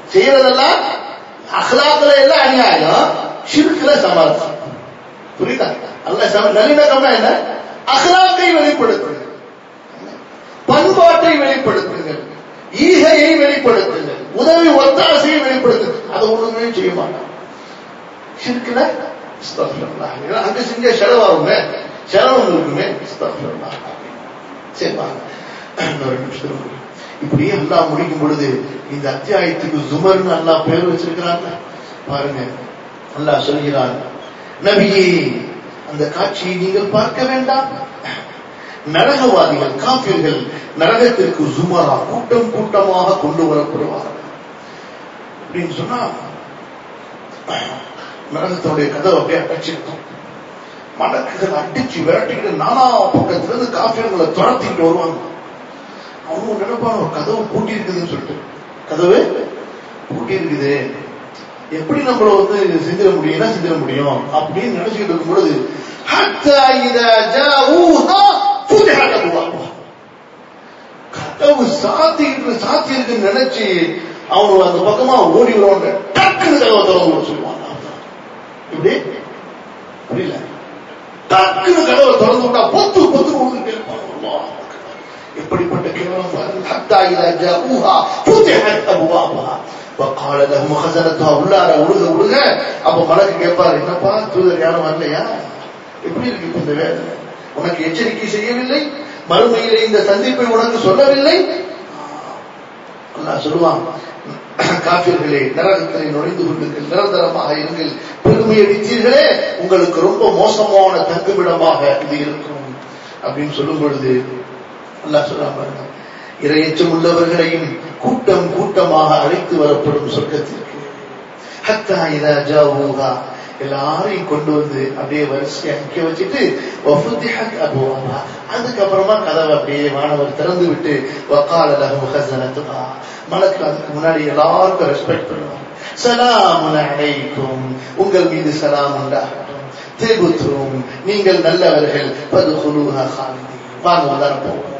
செய்யறதெல்லாம் அகலாத்துல எல்லாம் அநியாயம் ஷிர்குல சமாளிச்சு புரியுதா அல்ல சம நல்லிணக்கம்னா என்ன அகலாக்கை வெளிப்படுத்துங்கள் பண்பாட்டை வெளிப்படுத்துங்கள் ஈகையை வெளிப்படுத்துங்கள் உதவி ஒத்தாசையை வெளிப்படுத்துங்கள் அதை ஒண்ணுமே செய்ய மாட்டான் ஷிர்குல அஸ்தக்ஃபிருல்லாஹ். ஏன்னா அங்க செஞ்ச செலவாகுங்க செலவு இருக்குமே அஸ்தக்ஃபிருல்லாஹ். சரி வாங்க இன்னொரு நிமிஷத்துல முடியும். இப்படியே அல்லாஹ் முடிக்கும் பொழுது இந்த அத்தியாயத்துக்கு ஜுமர்னு அல்லாஹ் பேர் வச்சிருக்கிறாங்க பாருங்க அல்லாஹ் சொல்கிறான் நபியே அந்த காட்சியை நீங்கள் பார்க்க வேண்டாம் நரகவாதிகள் காபிர்கள் நரகத்திற்கு ஜுமரா கூட்டம் கூட்டமாக கொண்டு வரப்படுவார்கள் அப்படின்னு சொன்னா நரகத்தினுடைய கதவை அப்படியே அடைச்சிருக்கும் மடக்குகள் அடிச்சு விரட்டிக்கிட்டு நானா பக்கத்துல இருந்து காஃபியர்களை துரத்திக்கிட்டு வருவாங்க அவங்க நினைப்பாங்க ஒரு கதவு பூட்டி இருக்குதுன்னு சொல்லிட்டு கதவு பூட்டி இருக்குது எப்படி நம்மள வந்து செஞ்சிட முடியும்னா செஞ்சிட முடியும் அப்படின்னு நினைச்சுக்கிட்டு இருக்கும் பொழுது حتى إذا جاءوها فتحت أبوابها கதவு சாத்தி இருக்கு சாத்தி இருக்குன்னு நினைச்சு அவங்க அந்த பக்கமா ஓடி வருவாங்க டக்குன்னு கதவை திறந்து விட சொல்லுவாங்க இப்படி புரியல டக்குன்னு கதவை திறந்து விட்டா பொத்து பொத்து விழுந்துட்டே இருப்பாங்க அல்லாஹ் அக்பர். எப்படிப்பட்ட கேவலம் பாருங்க حتى إذا جاءوها فتحت أبوابها وقال لهم خزنتها உள்ளார உழுக உழுக அப்ப மலக்கு கேட்பாரு என்னப்பா தூதர் யாரும் வரலையா எப்படி இருக்கு இப்ப இந்த வேதனை உனக்கு எச்சரிக்கை செய்யவில்லை மறுமையிலே இந்த சந்திப்பை உனக்கு சொல்லவில்லை அல்லாஹ் சொல்லுவான் காபிர்களே நரகத்திலே நுழைந்து கொள்ளுங்கள் நிரந்தரமாக இருங்கள் பெருமை அடித்தீர்களே உங்களுக்கு ரொம்ப மோசமான தங்குமிடமாக இது இருக்கும் அப்படின்னு சொல்லும் பொழுது அல்லாஹ் சொல்லாம பாருங்க இரையச்சம் உள்ளவர்களையும் கூட்டம் கூட்டமாக அழைத்து வரப்படும் சொர்க்கத்திற்கு ஹத்தா இதா ஜாவூஹா எல்லாரையும் கொண்டு வந்து அப்படியே வரிசையா நிக்க வச்சுட்டு வஃபுத்திஹத் அபுவாபா அதுக்கப்புறமா கதவை அப்படியே வானவர் திறந்து விட்டு வக்கால லஹு ஹஸனத்துஹா மலக்கு அதுக்கு முன்னாடி எல்லாருக்கும் ரெஸ்பெக்ட் பண்ணுவாங்க சலாமுன் அலைக்கும் உங்கள் மீது சலாம் உண்டாகட்டும் திபுத்தும் நீங்கள் நல்லவர்கள் பதுகுலுஹா காலிதீன் வாங்க உள்ளார போவோம்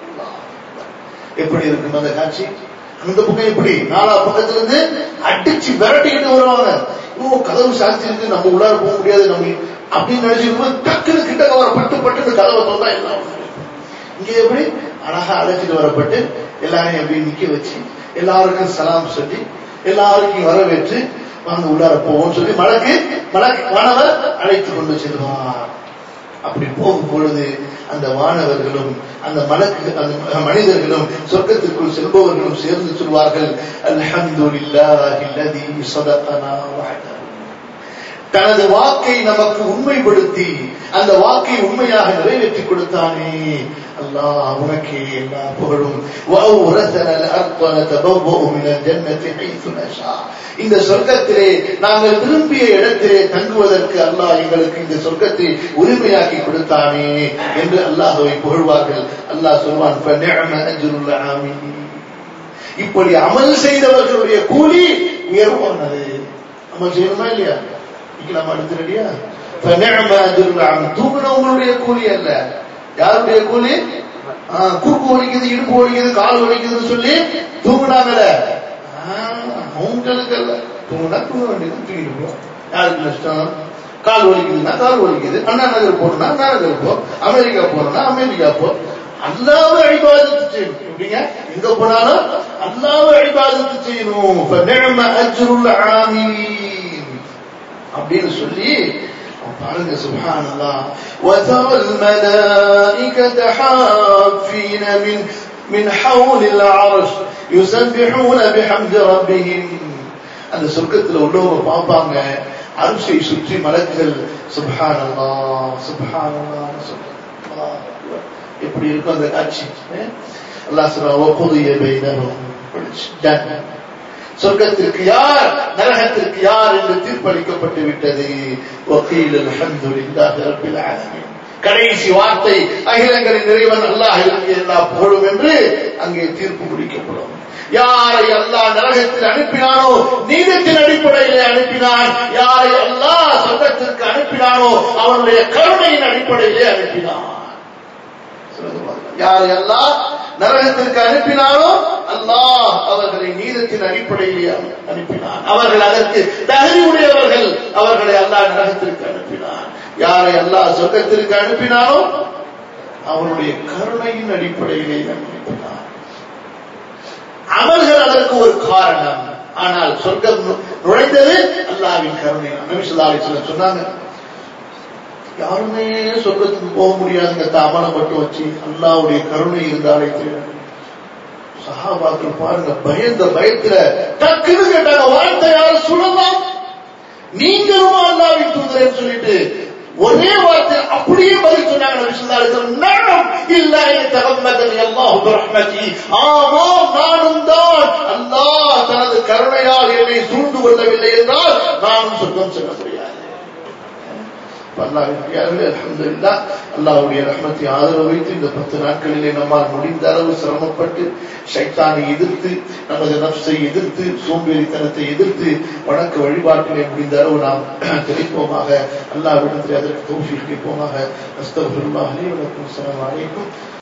எப்படி இருக்கும் அந்த காட்சி அந்த பக்கம் எப்படி நாலா பக்கத்துல இருந்து அடிச்சு விரட்டிக்கிட்டு வருவாங்க ஓ கதவு சாத்தி இருக்கு நம்ம உள்ளார போக முடியாது நம்ம அப்படின்னு நினைச்சிருக்கும் டக்குனு கிட்ட வர பட்டு பட்டு கதவை தந்தா எல்லாம் இங்க எப்படி அழகா அழைச்சிட்டு வரப்பட்டு எல்லாரையும் எப்படி நிக்க வச்சு எல்லாருக்கும் சலாம் சொல்லி எல்லாருக்கும் வரவேற்று வாங்க உள்ளார போவோம் சொல்லி மலக்கு மலக்கு மாணவர் அழைத்து கொண்டு செல்வார் அப்படி போகும் பொழுது அந்த மாணவர்களும் அந்த மலக்கு அந்த மனிதர்களும் சொர்க்கத்திற்குள் செல்பவர்களும் சேர்ந்து சொல்வார்கள் அல்ஹம்துலில்லாஹி அல்லதி ஸதகனா வஹதஹு தனது வாக்கை நமக்கு உண்மைப்படுத்தி அந்த வாக்கை உண்மையாக நிறைவேற்றி கொடுத்தானே அல்லாஹ் உனக்கே எல்லா புகழும் وَأَوْرَثَنَا الْأَرْضَ نَتَبَوَّأُ مِنَ الْجَنَّةِ حَيْثُ نَشَاءُ இந்த சொர்க்கத்திலே நாங்கள் விரும்பிய இடத்திலே தங்குவதற்கு அல்லாஹ் எங்களுக்கு இந்த சொர்க்கத்தை உரிமையாக்கி கொடுத்தானே என்று அல்லாஹ்வை புகழ்வார்கள் அல்லாஹ் சொல்வான் فَنِعْمَ أَجْرُ الْعَامِلِينَ இப்படி அமல் செய்தவர்களுடைய கூலி உயர்வானது அமல் செய்யணுமா இல்லையா இன்னைக்கு நம்ம அடுத்து ரெடியா فَنِعْمَ أَجْرُ الْعَامِلِينَ தூங்கினவங்களுடைய கூலி அல்ல யாருடைய கூலி ஆ, குறுக்கு வலிக்குது இடுப்பு வலிக்குது கால் வலிக்குதுன்னு சொல்லி தூங்குனாங்கல்ல ஆ, அவங்களுக்கு அல்ல தூங்குனா தூங்க வேண்டியது தூங்கிட்டு போகும் யாருக்கு நஷ்டம் கால் வலிக்குதுன்னா கால் வலிக்குது அண்ணா நகர் போகணும்னா அண்ணா நகர் போ அமெரிக்கா போகணும்னா அமெரிக்கா போ அல்லாவை அழிபாதத்து செய்யணும் எப்படிங்க எங்க போனாலும் அல்லாவை அழிபாதத்து செய்யணும் فَنِعْمَ أَجْرُ الْعَامِلِينَ அப்படின்னு சொல்லி பாருங்க சுப்ஹான் அல்லாஹ் وترى الملائكة حافين من من حول العرش يسبحون بحمد ربهم அந்த சொர்க்கத்துல உள்ளவங்க பார்ப்பாங்க அரிசை சுற்றி மலக்குகள் சுப்ஹான் அல்லாஹ் சுப்ஹான் அல்லாஹ் சுப்ஹான் அல்லாஹ். எப்படி இருக்கும் அந்த காட்சி அஹ்? அல்லாஹ் சொல்றான் وَقُضِيَ بَيْنَهُم Done. சொர்க்கத்திற்கு யார் நரகத்திற்கு யார் என்று தீர்ப்பளிக்கப்பட்டு விட்டது وقيل الحمد لله رب العالمين கடைசி வார்த்தை அகிலங்களின் இறைவன் அல்லாஹ் எல்லா புகழும் என்று அங்கே தீர்ப்பு முடிக்கப்படும் யாரை அல்லாஹ் நரகத்தில் அனுப்பினானோ நீதத்தின் அடிப்படையிலே அனுப்பினான் யாரை அல்லாஹ் சொர்க்கத்திற்கு அனுப்பினானோ அவனுடைய கருணையின் அடிப்படையிலே அனுப்பினான் சொல்லுங்க பாருங்க. யாரை அல்லாஹ் நரகத்திற்கு அனுப்பினாரோ அல்லாஹ் அவர்களை நீதத்தின் அடிப்படையிலே அனுப்பினார் அவர்கள் அதற்கு தகுதி உடையவர்கள் அவர்களை அல்லாஹ் நரகத்திற்கு அனுப்பினார் யாரை அல்லாஹ் சொர்க்கத்திற்கு அனுப்பினாரோ அவருடைய கருணையின் அடிப்படையிலே அனுப்பினார் அமல்கள் அதற்கு ஒரு காரணம் ஆனால் சொர்க்கம் நுழைந்தது அல்லாவின் கருணை நபிசுல்லாஹி சொன்னாங்க யாருமே சொர்க்கத்துக்கு போக முடியாதுங்க அமலம் மட்டும் வச்சு அல்லாவுடைய கருணை இருந்தாலே தெரியும் சஹாபாக்கள் பாருங்க பயந்த பயத்துல டக்குன்னு கேட்டாங்க வார்த்தை யாரும் சொல்லலாம் நீங்களும் அல்லாவின் தூதரேன்னு சொல்லிட்டு ஒரே வார்த்தை அப்படியே பதில் சொன்னாங்க நபி ஸல்லல்லாஹு அலைஹி வஸல்லம் நானும் இல்ல தகம்மதனி அல்லாஹ் பிரஹ்மதி ஆமாம் நானும் தான் அல்லாஹ் தனது கருணையால் என்னை சூழ்ந்து கொள்ளவில்லை என்றால் நானும் சொர்க்கம் செல்ல முடியாது அல்ஹம்துலில்லா அல்லாஹ்வுடைய ரஹ்மத்தை ஆதரவு வைத்து இந்த பத்து நாட்களிலே நம்மால் முடிந்த அளவு சிரமப்பட்டு ஷைத்தானை எதிர்த்து நமது நப்சை எதிர்த்து சோம்பேறித்தனத்தை எதிர்த்து வணக்க வழிபாட்டிலே முடிந்த அளவு நாம் கிடைப்போமாக அல்லாஹ்விடத்தில் அதற்கு தௌஃபீக் கேட்போமாக அஸ்தகுல்லாஹ் அலைஹி வஸல்லம் அலைக்கும்